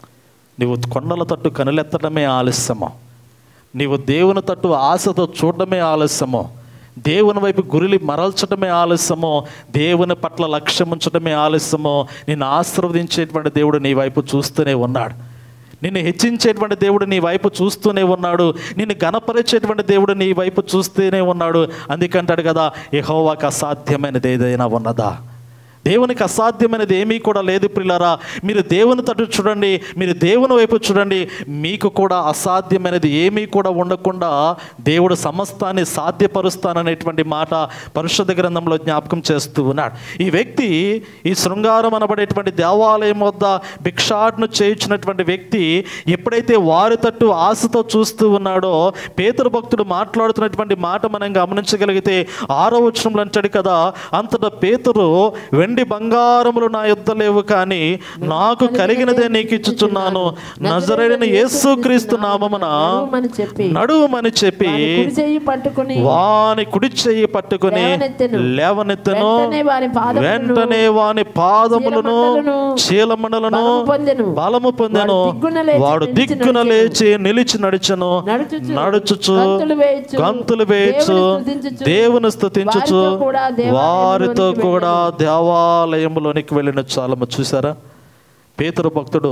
నీవు కొండల తట్టు కనులెత్తడమే ఆలస్యము నీవు దేవుని తట్టు ఆశతో చూడడమే ఆలస్యము దేవుని వైపు గురిలి మరల్చడమే ఆలస్యము దేవుని పట్ల లక్ష్యం ఉంచడమే ఆలస్యము నిన్ను ఆశీర్వదించేటువంటి దేవుడు నీ వైపు చూస్తూనే ఉన్నాడు నిన్ను హెచ్చించేటువంటి దేవుడు నీ వైపు చూస్తూనే ఉన్నాడు నిన్ను గణపరిచేటువంటి దేవుడు నీ వైపు చూస్తూనే ఉన్నాడు అందుకంటాడు కదా యెహోవాకు అసాధ్యమైనది ఏదైనా ఉన్నదా దేవునికి అసాధ్యమైనది ఏమీ కూడా లేదు ప్రిలారా మీరు దేవుని తట్టు చూడండి మీరు దేవుని వైపు చూడండి మీకు కూడా అసాధ్యమైనది ఏమీ కూడా ఉండకుండా దేవుడు సమస్తాన్ని సాధ్యపరుస్తాననేటువంటి మాట పరిశుద్ధ గ్రంథంలో జ్ఞాపకం చేస్తూ ఉన్నాడు ఈ వ్యక్తి ఈ శృంగారం అనబడేటువంటి దేవాలయం వద్ద భిక్షాటను చేయించినటువంటి వ్యక్తి ఎప్పుడైతే వారి తట్టు ఆశతో చూస్తూ ఉన్నాడో పేతురు భక్తుడు మాట్లాడుతున్నటువంటి మాట మనం గమనించగలిగితే ఆరో వచనంలో అంటాడు కదా అంతటా పేతురు వెండి బంగారములు నా యుద్ధ లేవు కానీ నాకు కలిగినదే నీకు ఇచ్చుచున్నాను నజరైన యేసుక్రీస్తు నామమున నడువమని చెప్పి నడువమని చెప్పి వాని కుడి చెయ్యి పట్టుకుని వాని కుడి చెయ్యి పట్టుకుని లేవనెత్తెను. లేవనెత్తెను వెంటనే వాని పాదములను, వెంటనే వాని పాదములను చీలమండలను, చీలమండలను బలము పొందెను. బలము పొందెను వాడు దిగ్గున లేచి వాడు నిలిచి దిక్కున నడిచెను. లేచి నిలిచి నడిచెను నడుచుచు, నడుచుచు గంతులు వేయుచు, గంతులు వేయచ్చు దేవుని స్తుతించుచు, దేవుని స్థుతించుచు వారితో కూడా దేవాలయంలోనికి వారితో కూడా వెళ్ళెను. దేవాలయంలోనికి వెళ్ళిన చాలమ్మ చూసారా పేతురు భక్తుడు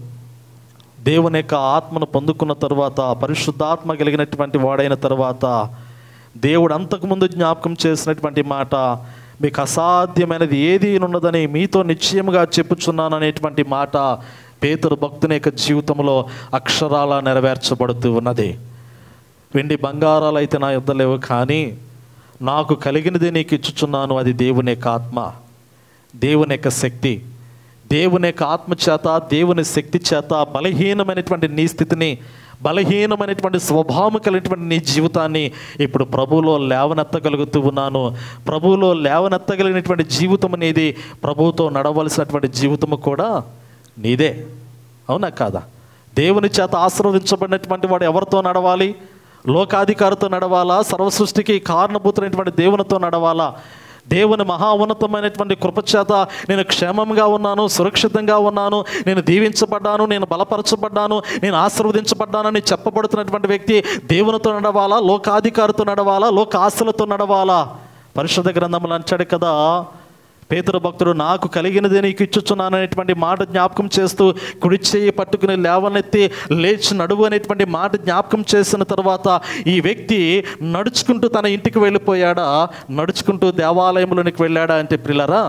దేవుని యొక్క ఆత్మను పొందుకున్న తర్వాత పరిశుద్ధాత్మ కలిగినటువంటి వాడైన తర్వాత దేవుడు అంతకుముందు జ్ఞాపకం చేసినటువంటి మాట మీకు అసాధ్యమైనది ఏది ఉన్నదని మీతో నిశ్చయముగా చెప్పుచున్నాను అనేటువంటి మాట పేతురు భక్తుని యొక్క జీవితంలో అక్షరాల నెరవేర్చబడుతూ ఉన్నది వెండి బంగారాలు అయితే నా యుద్ధ లేవు కానీ నాకు కలిగినది నీకు ఇచ్చుచున్నాను అది దేవుని యొక్క ఆత్మ దేవుని యొక్క శక్తి దేవుని యొక్క ఆత్మ చేత దేవుని శక్తి చేత బలహీనమైనటువంటి నీ స్థితిని బలహీనమైనటువంటి స్వభావం కలిగినటువంటి నీ జీవితాన్ని ఇప్పుడు ప్రభువులో లేవనెత్తగలుగుతూ ఉన్నాను ప్రభువులో లేవనెత్తగలిగినటువంటి జీవితం అనేది ప్రభువుతో నడవలసినటువంటి జీవితము కూడా నీదే అవునా కాదా దేవుని చేత ఆశీర్వదించబడినటువంటి వాడు ఎవరితో నడవాలి లోకాధికారితో నడవాలా సర్వసృష్టికి కారణభూతులైనటువంటి దేవునితో నడవాలా దేవుని మహా ఉన్నతమైనటువంటి కృపచేత నేను క్షేమంగా ఉన్నాను సురక్షితంగా ఉన్నాను నేను దీవించబడ్డాను నేను బలపరచబడ్డాను నేను ఆశీర్వదించబడ్డానని చెప్పబడుతున్నటువంటి వ్యక్తి దేవునితో నడవాలా లోకాధికారితో నడవాలా లోక ఆశలతో నడవాలా పరిశుద్ధ గ్రంథములు అంటాడు కదా పేతురు భక్తుడు నాకు కలిగినది నీకు ఇచ్చుచున్నాను అనేటువంటి మాట జ్ఞాపకం చేస్తూ కుడి చేయి పట్టుకుని లేవనెత్తి లేచి నడువు అనేటువంటి మాట జ్ఞాపకం చేసిన తర్వాత ఈ వ్యక్తి నడుచుకుంటూ తన ఇంటికి వెళ్ళిపోయాడా నడుచుకుంటూ దేవాలయంలోనికి వెళ్ళాడా అంటే పిల్లరా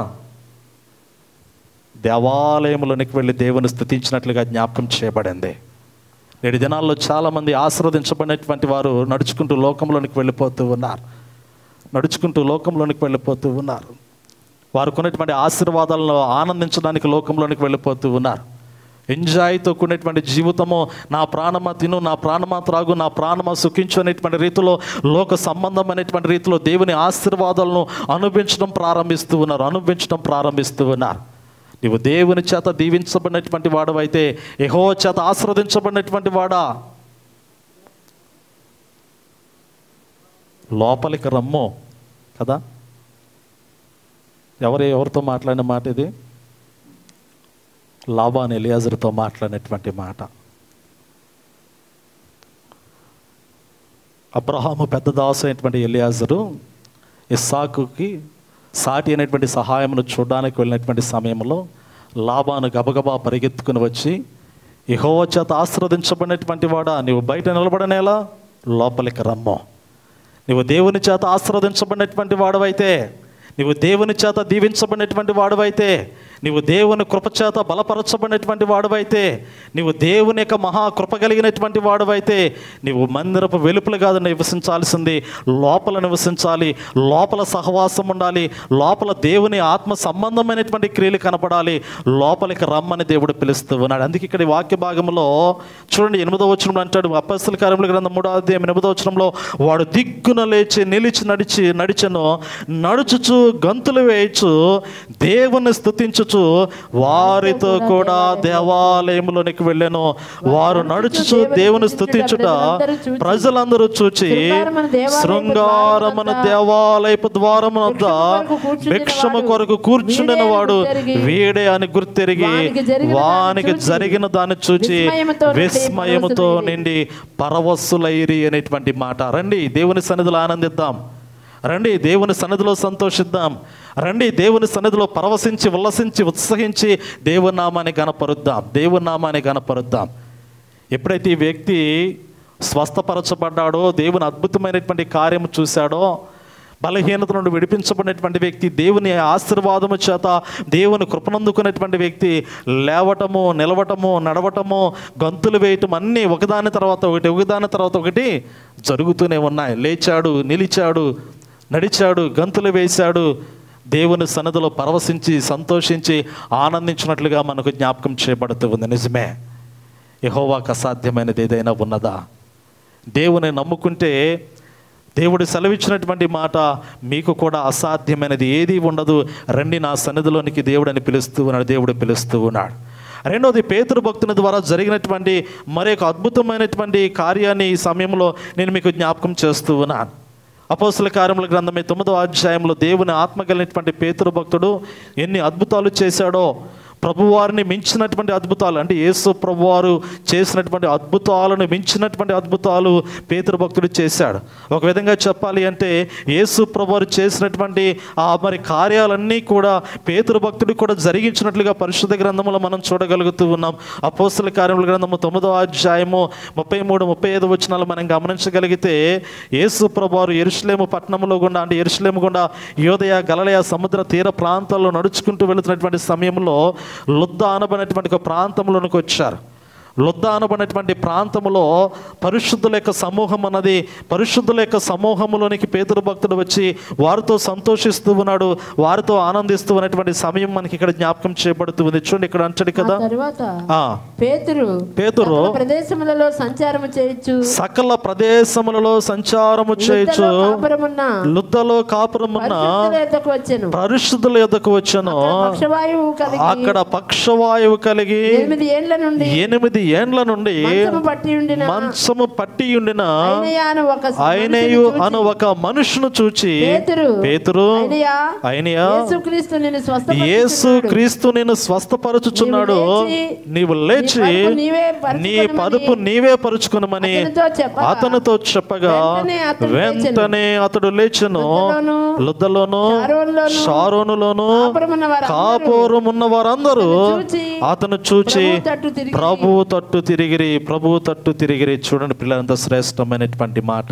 దేవాలయంలోనికి వెళ్ళి దేవుని స్థుతించినట్లుగా జ్ఞాపకం చేయబడింది నేటి దినాల్లో చాలామంది ఆశీర్వదించబడినటువంటి వారు నడుచుకుంటూ లోకంలోనికి వెళ్ళిపోతూ ఉన్నారు నడుచుకుంటూ లోకంలోనికి వెళ్ళిపోతూ ఉన్నారు వారు కొన్నటువంటి ఆశీర్వాదాలను ఆనందించడానికి లోకంలోనికి వెళ్ళిపోతూ ఉన్నారు ఎంజాయ్తో కూడినటువంటి జీవితము నా ప్రాణమ తిను నా ప్రాణమ త్రాగు నా ప్రాణమ సుఖించు అనేటువంటి రీతిలో లోక సంబంధం అనేటువంటి రీతిలో దేవుని ఆశీర్వాదాలను అనుభవించడం ప్రారంభిస్తూ ఉన్నారు అనుభవించడం ప్రారంభిస్తూ ఉన్నారు నీవు దేవుని చేత దీవించబడినటువంటి వాడవైతే ఎహో చేత ఆశీర్వదించబడినటువంటి వాడా లోపలికి రమ్ము కదా ఎవరు ఎవరితో మాట్లాడిన మాట ఇది లాబాన్ ఎలియాజర్తో మాట్లాడినటువంటి మాట అబ్రహాము పెద్ద దాసు అయినటువంటి ఎలియాజరు ఇస్సాకుకి సాటి అయినటువంటి సహాయమును చూడడానికి వెళ్ళినటువంటి సమయంలో లాబాను గబగబా పరిగెత్తుకుని వచ్చి ఇహోవ చేత ఆశీర్వదించబడినటువంటి వాడా నీవు బయట నిలబడనేలా లోపలికి రమ్మో నీవు దేవుని చేత ఆశీర్వదించబడినటువంటి వాడవైతే నీవు దేవుని చేత దీవించబడినటువంటి వాడవైతే నీవు దేవుని కృపచేత బలపరచబడినటువంటి వాడవైతే నీవు దేవుని యొక్క మహా కృప కలిగినటువంటి వాడవైతే నీవు మందిరపు వెలుపల కాదు నివసించాల్సింది లోపల నివసించాలి లోపల సహవాసం ఉండాలి లోపల దేవుని ఆత్మ సంబంధమైనటువంటి క్రియలు కనపడాలి లోపలికి రమ్మని దేవుడు పిలుస్తూ ఉన్నాడు అందుకే ఇక్కడ ఈ వాక్య భాగంలో చూడండి ఎనిమిదో వచనంలో అంటాడు అపస్తుల కార్యముల గ్రంథం మూడో అధ్యాయం ఎనిమిదో వచనంలో వాడు దిగ్గున లేచి నిలిచి నడిచి నడిచెను నడుచుచు గంతులు వేయచ్చు దేవుని స్తుతించుచు వారితో కూడా దేవాలయంలోనికి వెళ్ళాను వారు నడుచుచు దేవుని స్తుతించుట ప్రజలందరూ చూచి శృంగారమున దేవాలయపు ద్వారము వద్ద భిక్షము కొరకు కూర్చుండిన వాడు వీడే అని గుర్తెరిగి వానికి జరిగిన దాన్ని చూచి విస్మయముతో నిండి పరవశులైరి అనేటువంటి మాట రండి దేవుని సన్నిధిలో ఆనందిద్దాం రండి దేవుని సన్నిధిలో సంతోషిద్దాం రండి దేవుని సన్నిధిలో పరవశించి ఉల్లసించి ఉత్సహించి దేవుని నామాన్ని గనపరుద్దాం దేవుని నామాన్ని గనపరుద్దాం ఎప్పుడైతే ఈ వ్యక్తి స్వస్థపరచబడ్డాడో దేవుని అద్భుతమైనటువంటి కార్యము చూశాడో బలహీనత నుండి విడిపించబడినటువంటి వ్యక్తి దేవుని ఆశీర్వాదము చేత దేవుని కృపనందుకున్నటువంటి వ్యక్తి లేవటము నిలవటము నడవటము గంతులు వేయటం అన్నీ ఒకదాని తర్వాత ఒకటి ఒకదాని తర్వాత ఒకటి జరుగుతూనే ఉన్నాయి లేచాడు నిలిచాడు నడిచాడు గంతులు వేశాడు దేవుని సన్నిధిలో పరవశించి సంతోషించి ఆనందించినట్లుగా మనకు జ్ఞాపకం చేయబడుతూ ఉంది నిజమే యహోవాకు అసాధ్యమైనది ఏదైనా ఉన్నదా దేవుని నమ్ముకుంటే దేవుడు సెలవిచ్చినటువంటి మాట మీకు కూడా అసాధ్యమైనది ఏది ఉండదు రండి నా సన్నిధిలోనికి దేవుడని పిలుస్తూ ఉన్నాడు దేవుడు పిలుస్తూ ఉన్నాడు రెండవది పేతురు భక్తుని ద్వారా జరిగినటువంటి మరొక అద్భుతమైనటువంటి కార్యాన్ని ఈ సమయంలో నేను మీకు జ్ఞాపకం చేస్తూ ఉన్నాను అపోస్తుల కార్యముల గ్రంథమే తొమ్మిదో అధ్యాయంలో దేవుని ఆత్మ కలిగినటువంటి పేతురు భక్తుడు ఎన్ని అద్భుతాలు చేశాడో ప్రభువారిని మించినటువంటి అద్భుతాలు అంటే యేసు ప్రభువారు చేసినటువంటి అద్భుతాలను మించినటువంటి అద్భుతాలు పేతురు భక్తుడు చేశాడు ఒక విధంగా చెప్పాలి అంటే యేసు ప్రభువారు చేసినటువంటి ఆ మరి కార్యాలన్నీ కూడా పేతురు భక్తుడు కూడా జరిగించినట్లుగా పరిశుద్ధ గ్రంథంలో మనం చూడగలుగుతూ ఉన్నాం అపోస్తుల కార్యముల గ్రంథము తొమ్మిదో అధ్యాయము ముప్పై మూడు ముప్పై ఐదు వచనాలు మనం గమనించగలిగితే యేసు ప్రభువారు ఎరుషులేము పట్టణంలో గుండా అంటే ఎరుషులేము గుండా యోదయ గలలయ సముద్ర తీర ప్రాంతాల్లో నడుచుకుంటూ వెళుతున్నటువంటి సమయంలో లుద్ద అనబడినటువంటి ఒక ప్రాంతంలోనికి వచ్చారు లుద్ద అనబడినటువంటి ప్రాంతంలో పరిశుద్ధుల యొక్క సమూహం అన్నది పరిశుద్ధుల యొక్క సమూహంలోనికి పేతురు భక్తుడు వచ్చి వారితో సంతోషిస్తూ ఉన్నాడు వారితో ఆనందిస్తూ ఉన్నటువంటి సమయం మనకి ఇక్కడ జ్ఞాపకం చేయబడుతూ ఉంది చూడండి ఇక్కడ అంటాడు కదా ఆ తరువాత ఆ పేతురు పేతురు సకల ప్రదేశములలో సంచారము చేయొచ్చు సకల ప్రదేశములలో సంచారము చేయొచ్చు లుద్దలో కాపురమున్న లుద్దలో కాపురమున్న పరిశుద్ధుల యొద్దకు వచ్చెను పరిశుద్ధుల యొద్దకు వచ్చాను పక్షవాయువు కలిగి అక్కడ పక్షవాయువు కలిగి ఎనిమిది ఏండ్ల నుండి ఎనిమిది ఏండ్ల నుండి మంచము పట్టి ఉండిన మంచము పట్టి ఉండిన అయినయా అను ఒక ఆయనయు మనుషుని అను ఒక మనుషును చూచి పేతురు పేతురు అయినయా అయినయా యేసుక్రీస్తు నిన్ను యేసు స్వస్థపరచుచున్నాడు. క్రీస్తు నేను స్వస్థపరచుచున్నాడు నీవు లేచి, నీవు లేచి నీ పరుపు నీవే నీ పరుచుకొనుమని పరుపు నీవే పరుచుకునమని అతనితో చెప్పగా, అతనితో చెప్పగా వెంటనే అతడు వెంటనే అతడు లేచెను లుద్దలోను, లుద్దలోను షారోనులోను, షారోనులోను కాపురమున్న వారందరూ కాపురం ఉన్న వారందరూ అతను చూచి, అతను చూచి ప్రభువు తట్టు తిరిగి, ప్రభు తట్టు తిరిగిరి ప్రభు తట్టు తిరిగిరి చూడండి పిల్లలంత శ్రేష్టమైనటువంటి మాట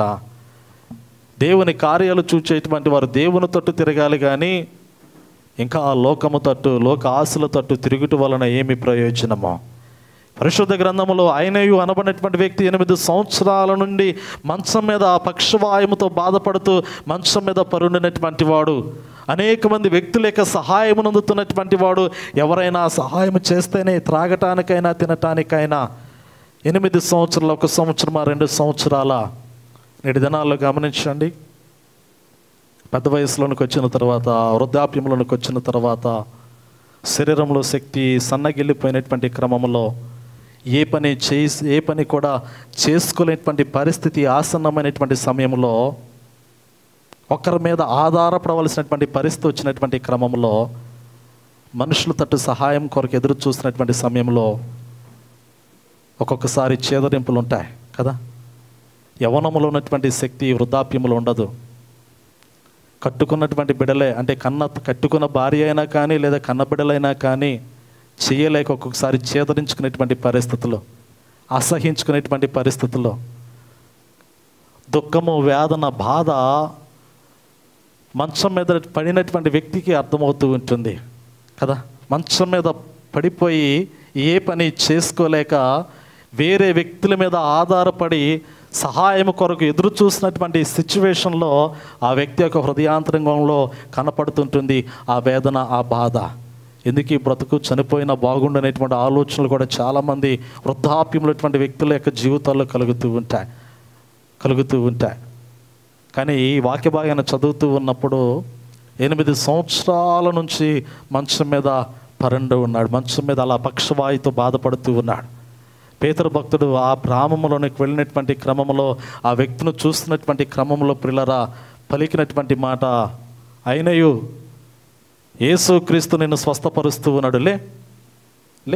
దేవుని కార్యాలు చూచేటువంటి వారు దేవుని తట్టు తిరగాలి కానీ ఇంకా ఆ లోకము తట్టు లోక ఆశల తట్టు తిరుగుట వలన ఏమి ప్రయోజనమో పరిశుద్ధ గ్రంథములో ఆయనయు అనబడినటువంటి వ్యక్తి ఎనిమిది సంవత్సరాల నుండి మంచం మీద పక్షవాయుముతో బాధపడుతూ మంచం మీద పరుండినటువంటి వాడు అనేక మంది వ్యక్తుల యొక్క సహాయం అందుతున్నటువంటి వాడు ఎవరైనా సహాయం చేస్తేనే త్రాగటానికైనా తినటానికైనా ఎనిమిది సంవత్సరాలు ఒక సంవత్సరమా రెండు సంవత్సరాల నేటి దినాల్లో గమనించండి పెద్ద వయసులోనికి వచ్చిన తర్వాత వృద్ధాప్యంలోనికి వచ్చిన తర్వాత శరీరంలో శక్తి సన్నగిల్లిపోయినటువంటి క్రమంలో ఏ పని చేసి ఏ పని కూడా చేసుకోలేనటువంటి పరిస్థితి ఆసన్నమైనటువంటి సమయంలో ఒకరి మీద ఆధారపడవలసినటువంటి పరిస్థితి వచ్చినటువంటి క్రమంలో మనుషుల తట్టు సహాయం కొరకు ఎదురు చూసినటువంటి సమయంలో ఒక్కొక్కసారి చేదరింపులు ఉంటాయి కదా యవనములో ఉన్నటువంటి శక్తి వృద్ధాప్యములో ఉండదు కట్టుకున్నటువంటి బిడలే అంటే కన్న కట్టుకున్న భార్య అయినా కానీ లేదా కన్న బిడలైనా కానీ చేయలేక ఒక్కొక్కసారి చేదరించుకునేటువంటి పరిస్థితుల్లో అసహించుకునేటువంటి పరిస్థితుల్లో దుఃఖము వేదన బాధ మంచం మీద పడినటువంటి వ్యక్తికి అర్థమవుతూ ఉంటుంది కదా మంచం మీద పడిపోయి ఏ పని చేసుకోలేక వేరే వ్యక్తుల మీద ఆధారపడి సహాయం కొరకు ఎదురు చూసినటువంటి సిచ్యువేషన్లో ఆ వ్యక్తి యొక్క హృదయాంతరంగంలో కనపడుతుంటుంది ఆ వేదన ఆ బాధ ఎందుకు ఈ బ్రతుకు చనిపోయినా బాగుండనేటువంటి ఆలోచనలు కూడా చాలామంది వృద్ధాప్యములటువంటి వ్యక్తుల యొక్క జీవితాల్లో కలుగుతూ ఉంటాయి కలుగుతూ ఉంటాయి కానీ ఈ వాక్య భాగాన్ని చదువుతూ ఉన్నప్పుడు ఎనిమిది సంవత్సరాల నుంచి మంచం మీద పరండు ఉన్నాడు మంచం మీద అలా పక్షవాయుతో బాధపడుతూ ఉన్నాడు పేతరు భక్తుడు ఆ గ్రామంలోనికి వెళ్ళినటువంటి క్రమంలో ఆ వ్యక్తిని చూస్తున్నటువంటి క్రమంలో పిల్లరా పలికినటువంటి మాట అయినయు యేసు క్రీస్తు నిన్ను స్వస్థపరుస్తూ ఉన్నాడు లే లే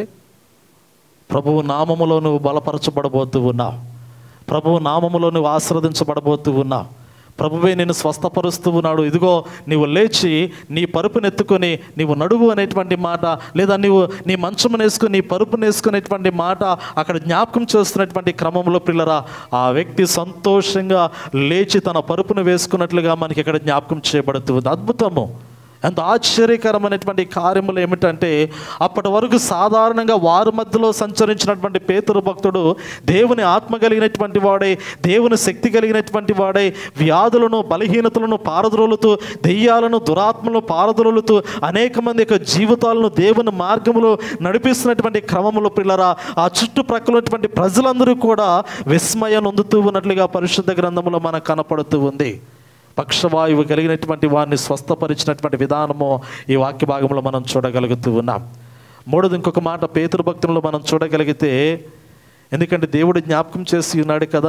ప్రభువు నామములో నువ్వు బలపరచబడబోతూ ఉన్నావు ప్రభువు నామములో నువ్వు ఆశ్రదించబడబోతూ ఉన్నావు ప్రభువే నిన్ను స్వస్థపరుస్తూ ఉన్నాడు ఇదిగో నీవు లేచి నీ పరుపును ఎత్తుకొని నీవు నడువు అనేటువంటి మాట లేదా నీవు నీ మంచమును వేసుకుని నీ పరుపును వేసుకునేటువంటి మాట అక్కడ జ్ఞాపకం చేస్తున్నటువంటి క్రమంలో పిల్లరా ఆ వ్యక్తి సంతోషంగా లేచి తన పరుపును వేసుకున్నట్లుగా మనకి ఇక్కడ జ్ఞాపకం చేయబడుతుంది అద్భుతము ఎంత ఆశ్చర్యకరమైనటువంటి కార్యములు ఏమిటంటే అప్పటి వరకు సాధారణంగా వారి మధ్యలో సంచరించినటువంటి పేతురు భక్తుడు దేవుని ఆత్మ కలిగినటువంటి వాడే దేవుని శక్తి కలిగినటువంటి వాడే వ్యాధులను బలహీనతలను పారద్రోలుతూ దెయ్యాలను దురాత్మలను పారద్రోలుతూ అనేక మంది యొక్క జీవితాలను దేవుని మార్గములో నడిపిస్తున్నటువంటి క్రమములో పిల్లరా ఆ చుట్టుప్రక్కల ఉన్నటువంటి ప్రజలందరూ కూడా విస్మయం నొందుతూ ఉన్నట్లుగా పరిశుద్ధ గ్రంథంలో మనకు కనపడుతూ ఉంది పక్షవాయువు కలిగినటువంటి వారిని స్వస్థపరిచినటువంటి విధానము ఈ వాక్య భాగంలో మనం చూడగలుగుతూ ఉన్నాం మూడోది ఇంకొక మాట పేతురు భక్తుల్లో మనం చూడగలిగితే ఎందుకంటే దేవుడు జ్ఞాపకం చేసి ఉన్నాడు కదా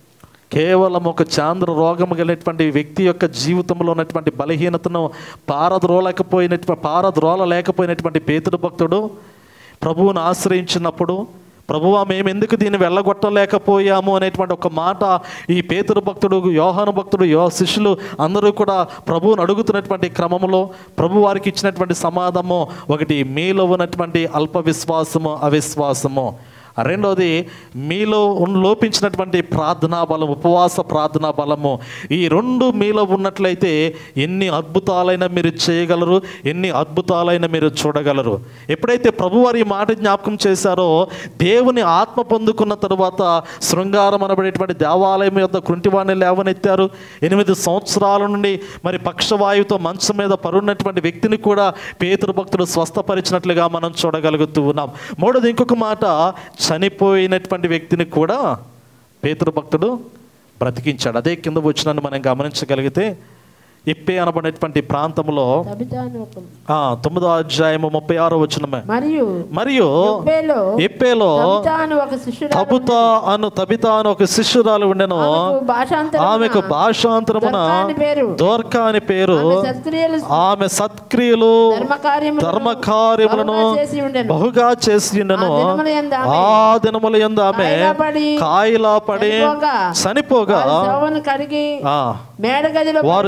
కేవలం ఒక చాంద్ర రోగం కలిగినటువంటి వ్యక్తి యొక్క జీవితంలో ఉన్నటువంటి బలహీనతను పారద్రోలకపోయినటువంటి పారద్రోల లేకపోయినటువంటి పేతుడు భక్తుడు ప్రభువును ఆశ్రయించినప్పుడు ప్రభువా మేము ఎందుకు దీన్ని వెళ్ళగొట్టలేకపోయాము అనేటువంటి ఒక మాట ఈ పేతురు భక్తుడు యోహాను భక్తుడు యో శిష్యులు అందరూ కూడా ప్రభువును అడుగుతున్నటువంటి క్రమంలో ప్రభు వారికి ఇచ్చినటువంటి సమాధము ఒకటి మీలో ఉన్నటువంటి అల్ప విశ్వాసము అవిశ్వాసము రెండవది మీలో ఉన్న- లోపించినటువంటి ప్రార్థనా బలం ఉపవాస ప్రార్థనా బలము ఈ రెండు మీలో ఉన్నట్లయితే ఎన్ని అద్భుతాలైనా మీరు చేయగలరు ఎన్ని అద్భుతాలైనా మీరు చూడగలరు ఎప్పుడైతే ప్రభువారి ఈ మాట జ్ఞాపకం చేశారో దేవుని ఆత్మ పొందుకున్న తరువాత శృంగారం అనబడేటువంటి దేవాలయం యొక్క కృంటివాణ్ణి లేవనెత్తారు ఎనిమిది సంవత్సరాల నుండి మరి పక్షవాయువుతో మంచం మీద పరున్నటువంటి వ్యక్తిని కూడా పేతురు భక్తుడు స్వస్థపరిచినట్లుగా మనం చూడగలుగుతూ ఉన్నాం మూడోది ఇంకొక మాట చనిపోయినటువంటి వ్యక్తిని కూడా పేతురు భక్తుడు బ్రతికించాడు అదే కింద వచ్చినని మనం గమనించగలిగితే ఇప్పే అనబడినటువంటి ప్రాంతంలో తబితాను ఒక ఆ, తొమ్మిదో అధ్యాయము ముప్పై ఆరో వచ్చినమే మరియు మరియు యొప్పేలో ఇప్పేలో తబితాను ఒక శిష్యురాలు తబుత అను తబిత అను ఒక శిష్యురాలు ఉండెను ఆమెకు భాషాంతరమున ఆమెకు భాషాంతరమున దొర్కా అని పేరు. దోర్కా అని పేరు ఆమె సత్క్రియలు ఆమె సత్క్రియలు ధర్మకార్యములను ధర్మకార్యములను బహుగా చేసి ఉండెను. బహుగా చేసి ఉండెను ఆ దినములయందు ఆమె ఆ దినముల యందు ఆమె కాయిలా పడి కాయిలా పడి చనిపోగా చనిపోగా వారి శవమును కడిగి ఆ, మేడ గదిలో వారు పడుకోబెట్టెను. శవము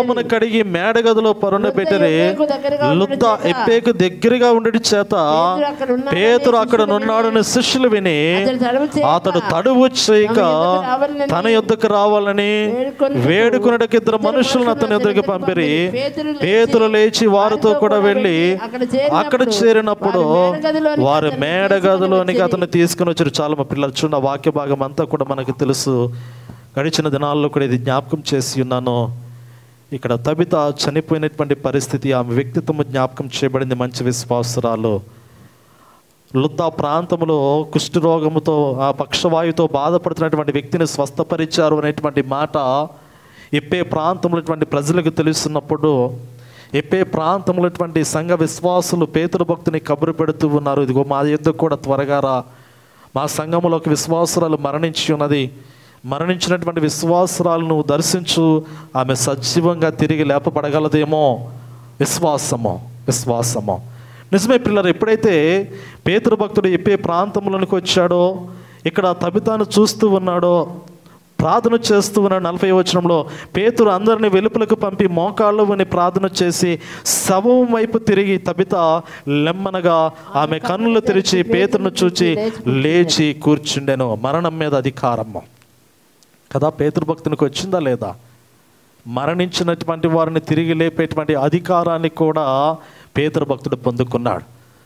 శరీరమును కడిగి మేడగదిలో పరున పెట్టిరి ఎప్పేకు దగ్గరగా ఉండడి లుద్ద చేత ఎప్పేకు దగ్గరగా ఉండడి చేత పేతురు అక్కడ ఉన్నాడని పేతురు అక్కడ శిష్యులు నున్నాడని శిష్యులు విని అతడు తడువు చేయక అతడు తడువు చేయక తమ యొద్దకు రావాలని తన యొద్దకు రావాలని వేడుకొనుటకు వేడుకున్నటకి ఇద్దరు ఇద్దరు మనుషులను అతని మనుషులను యొద్దకు అతని పంపిరి పేతురు లేచి పేతురు లేచి వారితో కూడా వెళ్ళి అక్కడ చేరినప్పుడు అక్కడ చేరినప్పుడు వారి మేడగదిలోనికి వారి అతన్ని మేడగదిలోనికి తీసుకొని అతను తీసుకుని వచ్చారు చాలా మా పిల్లలు చూడండి ఆ వాక్య భాగం అంతా కూడా మనకు తెలుసు గడిచిన దినాల్లో కూడా ఇది జ్ఞాపకం చేసి ఉన్నాను ఇక్కడ తబిత చనిపోయినటువంటి పరిస్థితి ఆమె వ్యక్తిత్వం జ్ఞాపకం చేయబడింది మంచి విశ్వాసురాలు లుద్దా ప్రాంతంలో కుష్ఠరోగముతో ఆ పక్షవాయుతో బాధపడుతున్నటువంటి వ్యక్తిని స్వస్థపరిచారు అనేటువంటి మాట ఎప్పే ప్రాంతంలో ఉన్నటువంటి ప్రజలకు తెలుస్తున్నప్పుడు ఎప్పే ప్రాంతంలో ఉన్నటువంటి సంఘ విశ్వాసులు పేతురు భక్తుని కబురు పెడుతూ ఉన్నారు ఇదిగో మా యుద్ధకు కూడా త్వరగా రా మా సంఘములో ఒక విశ్వాసురాలు మరణించి ఉన్నది మరణించినటువంటి విశ్వాసురాలను దర్శించు ఆమె సజీవంగా తిరిగి లేపబడగలదేమో విశ్వాసము విశ్వాసము నిజమే పిల్లలు ఎప్పుడైతే పేతురు భక్తుడు ఎప్పే ప్రాంతంలోనికి వచ్చాడో ఇక్కడ తబితాను చూస్తూ ఉన్నాడో ప్రార్థన చేస్తూ ఉన్నాడు నలభై వచనంలో పేతురు అందరిని వెలుపలకు పంపి మోకాళ్ళు అని ప్రార్థన చేసి శవం వైపు తిరిగి తబిత లెమ్మనగా ఆమె కన్నులు తెరిచి పేతురును చూచి లేచి కూర్చుండెను మరణం మీద అధికారము కదా పేతురు భక్తునికి వచ్చిందా లేదా మరణించినటువంటి వారిని తిరిగి లేపేటువంటి అధికారాన్ని కూడా పేతురు భక్తుడు పొందుకున్నాడు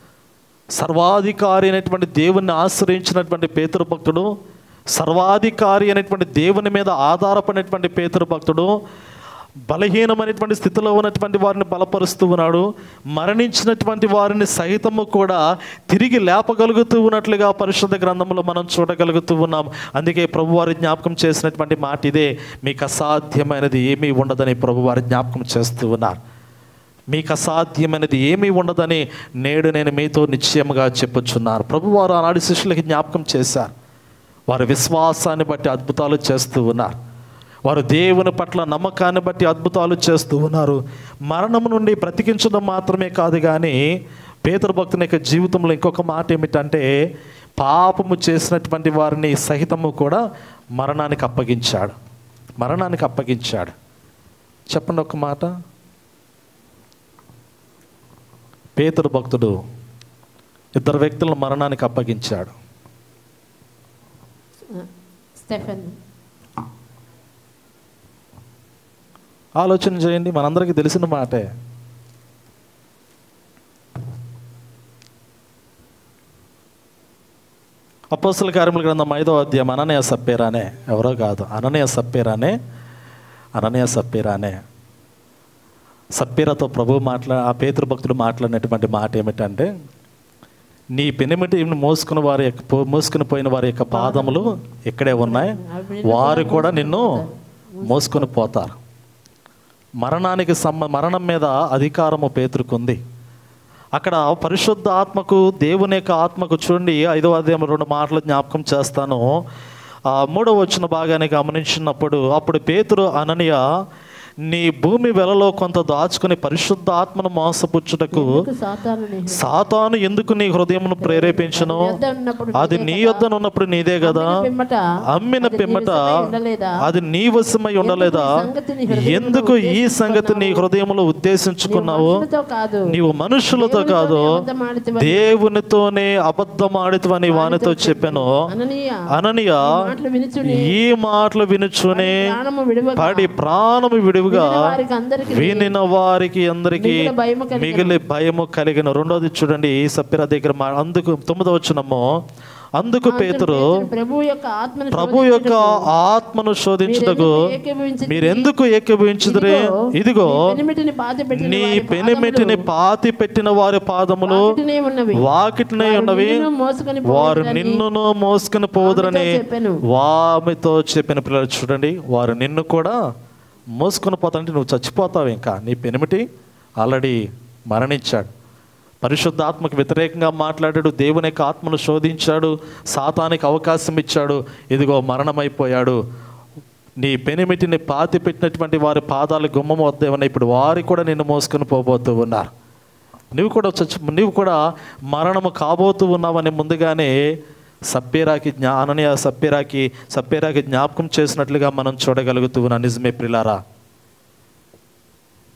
సర్వాధికారి అయినటువంటి దేవుణ్ణి ఆశ్రయించినటువంటి పేతురు భక్తుడు సర్వాధికారి అయినటువంటి దేవుని మీద ఆధారపడినటువంటి పేతురు భక్తుడు బలహీనమైనటువంటి స్థితిలో ఉన్నటువంటి వారిని బలపరుస్తూ ఉన్నాడు మరణించినటువంటి వారిని సహితము కూడా తిరిగి లేపగలుగుతూ ఉన్నట్లుగా పరిశుద్ధ గ్రంథంలో మనం చూడగలుగుతూ ఉన్నాం అందుకే ప్రభువారి జ్ఞాపకం చేసినటువంటి మాట ఇదే మీకు అసాధ్యమైనది ఏమీ ఉండదని ప్రభువారి జ్ఞాపకం చేస్తూ ఉన్నారు మీకు అసాధ్యమైనది ఏమీ ఉండదని నేడు నేను మీతో నిశ్చయముగా చెప్పుచున్నాను ప్రభువారు ఆనాడు శిష్యులకి జ్ఞాపకం చేశారు వారి విశ్వాసాన్ని బట్టి అద్భుతాలు చేస్తూ ఉన్నారు వారు దేవుని పట్ల నమ్మకాన్ని బట్టి అద్భుతాలు చేస్తూ ఉన్నారు మరణం నుండి బ్రతికించడం మాత్రమే కాదు కానీ పేదరు భక్తుని యొక్క జీవితంలో ఇంకొక మాట ఏమిటంటే పాపము చేసినటువంటి వారిని సహితము కూడా మరణానికి అప్పగించాడు మరణానికి అప్పగించాడు చెప్పండి ఒక మాట పేతురు భక్తుడు ఇద్దరు వ్యక్తులను మరణానికి అప్పగించాడు స్టెఫెన్ ఆలోచన చేయండి మనందరికీ తెలిసిన మాటే అపోస్తుల కార్యముల గ్రంథం ఐదో అధ్యాయం అననయ సప్పేరానే ఎవరో కాదు అననయ సప్పేరానే అననయ సప్పేరానే సప్పీరతో ప్రభు మాట్లా ఆ పేతృ భక్తుడు మాట్లాడినటువంటి మాట ఏమిటంటే నీ పెనిమిటి మోసుకుని వారి యొక్క పో- మోసుకుని పోయిన వారి యొక్క పాదములు ఇక్కడే ఉన్నాయి వారు కూడా నిన్ను మోసుకొని పోతారు మరణానికి సంబ మరణం మీద అధికారము పేతురుకుంది అక్కడ పరిశుద్ధ ఆత్మకు దేవుని యొక్క ఆత్మకు చూడండి ఐదవ అధ్యాయం రెండు మాటలు జ్ఞాపకం చేస్తాను ఆ మూడవ వచ్చిన భాగాన్ని గమనించినప్పుడు అప్పుడు పేతురు అననీయ నీ భూమి వెలలో కొంత దాచుకుని పరిశుద్ధ ఆత్మను మోసపుచ్చుటకు సాతాను సాతాను ఎందుకు నీ హృదయమును ప్రేరేపించను అది నీ యొద్ద ఉన్నప్పుడు నీదే కదా పిమ్మట అమ్మిన అది నీ పిమ్మట వశమై ఉండలేదా? అది నీ వశమై ఉండలేదా ఎందుకు ఈ సంగతి నీ హృదయములో ఎందుకు ఈ సంగతి నీ హృదయములో ఉద్దేశించుకున్నావు మనుషులతో కాదు నీవు మనుషులతో కాదు అబద్ధమాడితివని దేవునితోనే అబద్ధమాడితవని వానితో చెప్పాను అననీయ అననీయ మాటలు వినుచుని ఈ మాటలు వినుచునే ప్రాణము విడువగా పడి ప్రాణము విడువుగా వినిన వారికి అందరికి వినిన వారికి అందరికి మిగిలి భయము కలిగెను. మిగిలి భయము కలిగిన రెండోది చూడండి ఈ సప్పిర దగ్గర మా అందుకు తొమ్మిదో వచ్చినమ్మో అందుకు పేతురు ప్రభు యొక్క ఆత్మను ప్రభు యొక్క ఆత్మను శోధించుటకు ఏకీభవించి మీరెందుకు ఏకీభవించుదురే ఇదిగో పెనిమిటిని పాతి పెట్టిన నీ వారి పెనిమిటిని పాతి పెట్టిన వారి పాదములు పాతినే ఉన్నవి వాకిటినే వారు ఉన్నవి నిన్నును మోసుకొని వారు పోవుదురని నిన్నును మోసుకుని పోదురని ఆమెతో చెప్పెను. వామితో చెప్పిన పిల్లలు చూడండి వారు నిన్ను కూడా మోసుకొని పోతానంటే నువ్వు చచ్చిపోతావు ఇంకా నీ పెనిమిటి ఆల్రెడీ మరణించాడు పరిశుద్ధ ఆత్మకు వ్యతిరేకంగా మాట్లాడాడు దేవుని యొక్క ఆత్మను శోధించాడు సాతానికి అవకాశం ఇచ్చాడు ఇదిగో మరణమైపోయాడు నీ పెనిమిటిని పాతి పెట్టినటువంటి వారి పాదాలు గుమ్మం వద్దేమని ఇప్పుడు వారి కూడా నిన్ను మోసుకొని పోబోతూ ఉన్నారు నువ్వు కూడా చచ్చి నువ్వు కూడా మరణము కాబోతూ ఉన్నావని ముందుగానే సప్పేరాకి జ్ఞా అననీయ సప్పేరాకి సప్పేరాకి జ్ఞాపకం చేసినట్లుగా మనం చూడగలుగుతూ ఉన్నాం నిజమే ప్రిలారా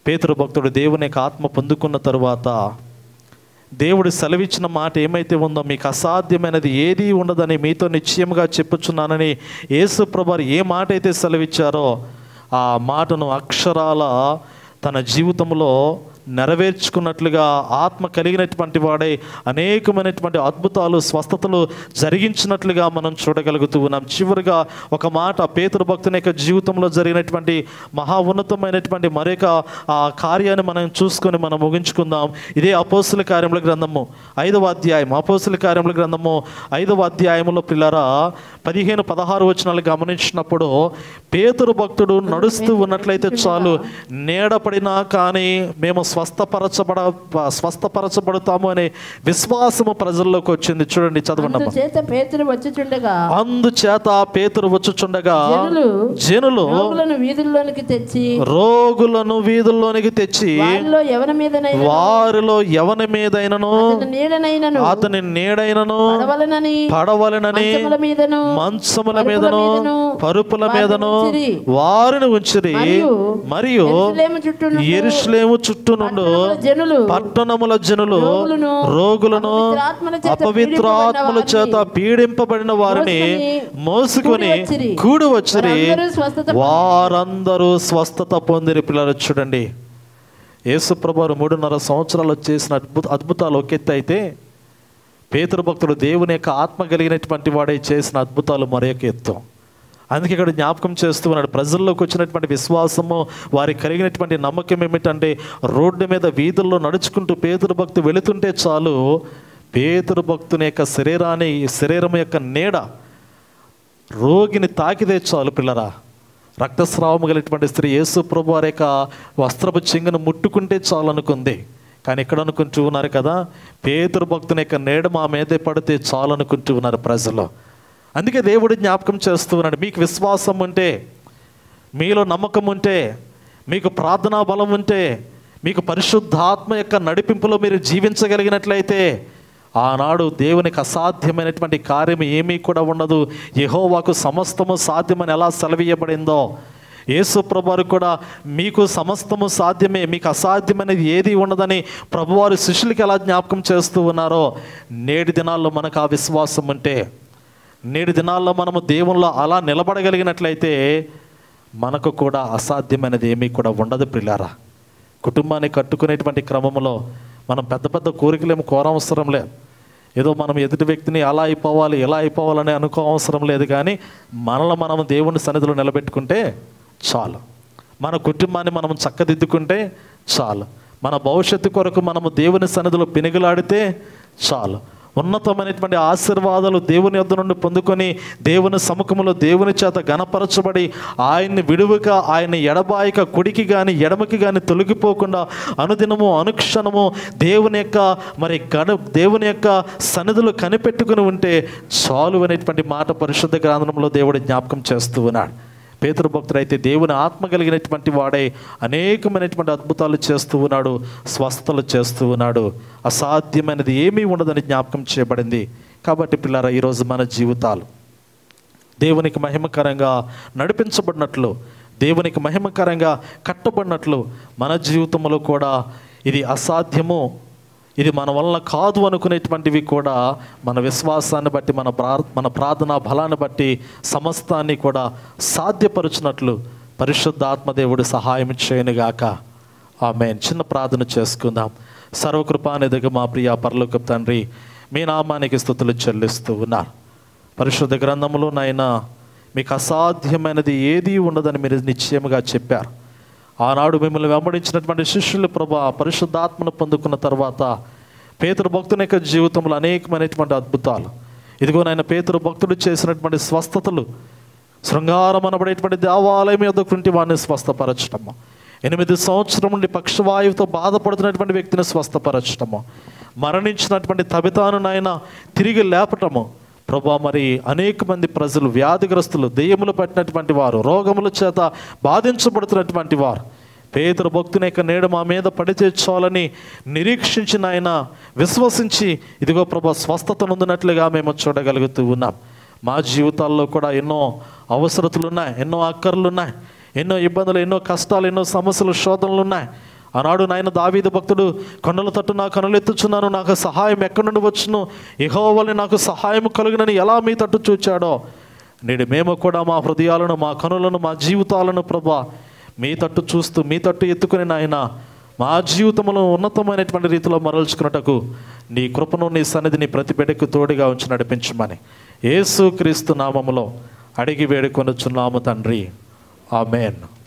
పేతురు భక్తుడు దేవుని యొక్క ఆత్మ పొందుకున్న తరువాత దేవుడు సెలవిచ్చిన మాట ఏమైతే ఉందో మీకు అసాధ్యమైనది ఏదీ ఉండదని మీతో నిశ్చయముగా చెప్పుచున్నానని యేసు ప్రభువారు ఏ మాట అయితే సెలవిచ్చారో ఆ మాటను అక్షరాల తన జీవితంలో నెరవేర్చుకున్నట్లుగా ఆత్మ కలిగినటువంటి వాడే అనేకమైనటువంటి అద్భుతాలు స్వస్థతలు జరిగించినట్లుగా మనం చూడగలుగుతూ ఉన్నాం చివరిగా ఒక మాట పేతురు భక్తుని యొక్క జీవితంలో జరిగినటువంటి మహా ఉన్నతమైనటువంటి మరొక ఆ కార్యాన్ని మనం చూసుకొని మనం ముగించుకుందాం ఇదే అపోస్తుల కార్యముల గ్రంథము ఐదవ అధ్యాయం అపోస్తుల కార్యముల గ్రంథము ఐదవ అధ్యాయములో పిల్లరా పదిహేను పదహారు వచనాలు గమనించినప్పుడు పేతురు భక్తుడు నడుస్తూ ఉన్నట్లయితే చాలు నీడపడినా కానీ మేము స్వస్థపరచబడ స్వస్థపరచబడతాము అనే విశ్వాసము ప్రజల్లోకి వచ్చింది చూడండి చదవండి అమ్మా. చేత పేతురు వచ్చుచుండగా అందుచేత పేతురు వచ్చుచుండగా జనులు జనులు రోగులను వీధుల్లోనికి తెచ్చి రోగులను వీధుల్లోనికి తెచ్చి వారిలో ఎవరి మీదనైనా వారిలో ఎవని మీదైనను అతని నీడనైనను అతని నీడైనను పడవలనని పడవలనని మంచముల మీదను మంచముల పరుపుల మీదను మీదను పరుపుల వారిని మీదను ఉంచిరి. వారిని ఉంచిరి మరియు మరియు యెరూషలేము చుట్టూ నుండు ఎరుషలేము చుట్టూ నుండు పట్టణముల జనులు పట్టణముల జనులు రోగులను, రోగులను అపవిత్రాత్మల చేత అపవిత్రాత్మల చేత పీడింపబడిన వారిని మోసుకొని కూడి వచ్చిరి వారందరూ స్వస్థత వారందరూ స్వస్థత పొందిరి పిల్లలు చూడండి యేసుప్రభు మూడున్నర సంవత్సరాలు చేసిన అద్భుత అద్భుతాలు ఒక ఎత్తు అయితే పేతురు భక్తుడు దేవుని యొక్క ఆత్మ కలిగినటువంటి వాడే చేసిన అద్భుతాలు మరొక ఎత్తు అందుకే ఇక్కడ జ్ఞాపకం చేస్తూ ఉన్నాడు ప్రజల్లోకి వచ్చినటువంటి విశ్వాసము వారికి కలిగినటువంటి నమ్మకం ఏమిటంటే రోడ్డు మీద వీధుల్లో నడుచుకుంటూ పేతురు భక్తి వెళుతుంటే చాలు పేతురు భక్తుని యొక్క శరీరాన్ని శరీరం యొక్క నీడ రోగిని తాకితే చాలు పిల్లరా రక్తస్రావము కలిగినటువంటి స్త్రీ యేసు ప్రభు వారి యొక్క వస్త్రపు చెంగును ముట్టుకుంటే చాలు అనుకుంది కానీ ఇక్కడ అనుకుంటూ ఉన్నారు కదా పేతురు భక్తుని యొక్క నీడ మా మీదే పడితే చాలు అనుకుంటూ ఉన్నారు ప్రజలు అందుకే దేవుడు జ్ఞాపకం చేస్తూ ఉన్నాడు మీకు విశ్వాసం ఉంటే మీలో నమ్మకం ఉంటే మీకు ప్రార్థనా బలం ఉంటే మీకు పరిశుద్ధాత్మ యొక్క నడిపింపులో మీరు జీవించగలిగినట్లయితే ఆనాడు దేవునికి అసాధ్యమైనటువంటి కార్యం ఏమీ కూడా ఉండదు యెహోవాకు సమస్తము సాధ్యమని ఎలా సెలవీయబడిందో యేసు ప్రభువారు కూడా మీకు సమస్తము సాధ్యమే మీకు అసాధ్యమైనది ఏది ఉండదని ప్రభువారు శిష్యులకి ఎలా జ్ఞాపకం చేస్తూ ఉన్నారో నేటి దినాల్లో మనకు ఆ విశ్వాసం ఉంటే నేటి దినాల్లో మనము దేవుల్లో అలా నిలబడగలిగినట్లయితే మనకు కూడా అసాధ్యమైనది ఏమీ కూడా ఉండదు పిల్లారా కుటుంబాన్ని కట్టుకునేటువంటి క్రమంలో మనం పెద్ద పెద్ద కోరికలేము కోరవసరం లేదు ఏదో మనం ఎదుటి వ్యక్తిని అలా అయిపోవాలి ఎలా అయిపోవాలని అనుకో అవసరం లేదు కానీ మనల్ని మనం దేవుని సన్నిధిలో నిలబెట్టుకుంటే చాలు మన కుటుంబాన్ని మనం చక్కదిద్దుకుంటే చాలు మన భవిష్యత్తు కొరకు మనము దేవుని సన్నిధిలో పెనుగులాడితే చాలు ఉన్నతమైనటువంటి ఆశీర్వాదాలు దేవుని యొద్ద నుండి పొందుకొని దేవుని సముఖములో దేవుని చేత గణపరచబడి ఆయన్ని విడువక ఆయన్ని ఎడబాయక కుడికి కానీ ఎడమకి కానీ తొలగిపోకుండా అనుదినము అనుక్షణము దేవుని యొక్క మరి గణ దేవుని యొక్క సన్నిధులు కనిపెట్టుకుని ఉంటే చాలు అనేటువంటి మాట పరిశుద్ధ గ్రంథంలో దేవుడు జ్ఞాపకం చేస్తూ ఉన్నాడు పేతురు భక్తుడైతే దేవుని ఆత్మ కలిగినటువంటి వాడే అనేకమైనటువంటి అద్భుతాలు చేస్తూ ఉన్నాడు స్వస్థతలు చేస్తూ ఉన్నాడు అసాధ్యమైనది ఏమీ ఉండదని జ్ఞాపకం చేయబడింది కాబట్టి పిల్లరా ఈరోజు మన జీవితాలు దేవునికి మహిమకరంగా నడిపించబడినట్లు దేవునికి మహిమకరంగా కట్టబడినట్లు మన జీవితంలో కూడా ఇది అసాధ్యము ఇది మన వలన కాదు అనుకునేటువంటివి కూడా మన విశ్వాసాన్ని బట్టి మన ప్రా మన ప్రార్థనా బలాన్ని బట్టి సమస్తాన్ని కూడా సాధ్యపరుచినట్లు పరిశుద్ధ ఆత్మదేవుడు సహాయం చేయనుగాక ఆమె చిన్న ప్రార్థన చేసుకుందాం సర్వకృపానిధిగా మా ప్రియ పరలోక తండ్రి మీ నామానికి స్థుతులు చెల్లిస్తూ ఉన్నారు పరిశుద్ధ గ్రంథంలో నాయన మీకు అసాధ్యమైనది ఏదీ ఉండదని మీరు నిశ్చయముగా చెప్పారు ఆనాడు మిమ్మల్ని వెంబడించినటువంటి శిష్యులు ప్రభా పరిశుద్ధాత్మను పొందుకున్న తర్వాత పేతురు భక్తుని యొక్క జీవితంలో అనేకమైనటువంటి అద్భుతాలు ఇదిగో నాయన పేతురు భక్తుడు చేసినటువంటి స్వస్థతలు శృంగారం అనబడేటువంటి దేవాలయం యొద్దకుంటి వాడిని స్వస్థపరచటము ఎనిమిది సంవత్సరం నుండి పక్షవాయువుతో బాధపడుతున్నటువంటి వ్యక్తిని స్వస్థపరచటము మరణించినటువంటి తబితాను నాయన తిరిగి లేపటము ప్రభా మరి అనేక మంది ప్రజలు వ్యాధిగ్రస్తులు దెయ్యములు పట్టినటువంటి వారు రోగముల చేత బాధించబడుతున్నటువంటి వారు పేదరు భక్తుని యొక్క నీడ మా మీద పడితే చాలని నిరీక్షించిన ఆయన విశ్వసించి ఇదిగో ప్రభా స్వస్థత నొందినట్లుగా మేము చూడగలుగుతూ ఉన్నాం మా జీవితాల్లో కూడా ఎన్నో అవసరతలు ఉన్నాయి ఎన్నో అక్కర్లు ఉన్నాయి ఎన్నో ఇబ్బందులు ఎన్నో కష్టాలు ఎన్నో సమస్యలు శోధనలు ఉన్నాయి ఆనాడు నాయన దావీదు భక్తుడు కొండల తట్టు నా కనులెత్తుచున్నాను నాకు సహాయం ఎక్కడి నుండి వచ్చును ఇహో వల్ల నాకు సహాయం కలుగునని ఎలా మీ తట్టు చూచాడో నేడు మేము కూడా మా హృదయాలను మా కనులను మా జీవితాలను ప్రభా మీ తట్టు చూస్తూ మీ తట్టు ఎత్తుకుని నాయన మా జీవితంలో ఉన్నతమైనటువంటి రీతిలో మరల్చుకున్నటకు నీ కృపను నీ సన్నిధిని ప్రతి బిడ్డకు తోడుగా ఉంచి నడిపించమని యేసు క్రీస్తు నామములో అడిగి వేడుకొనుచున్నాము తండ్రి ఆమెన్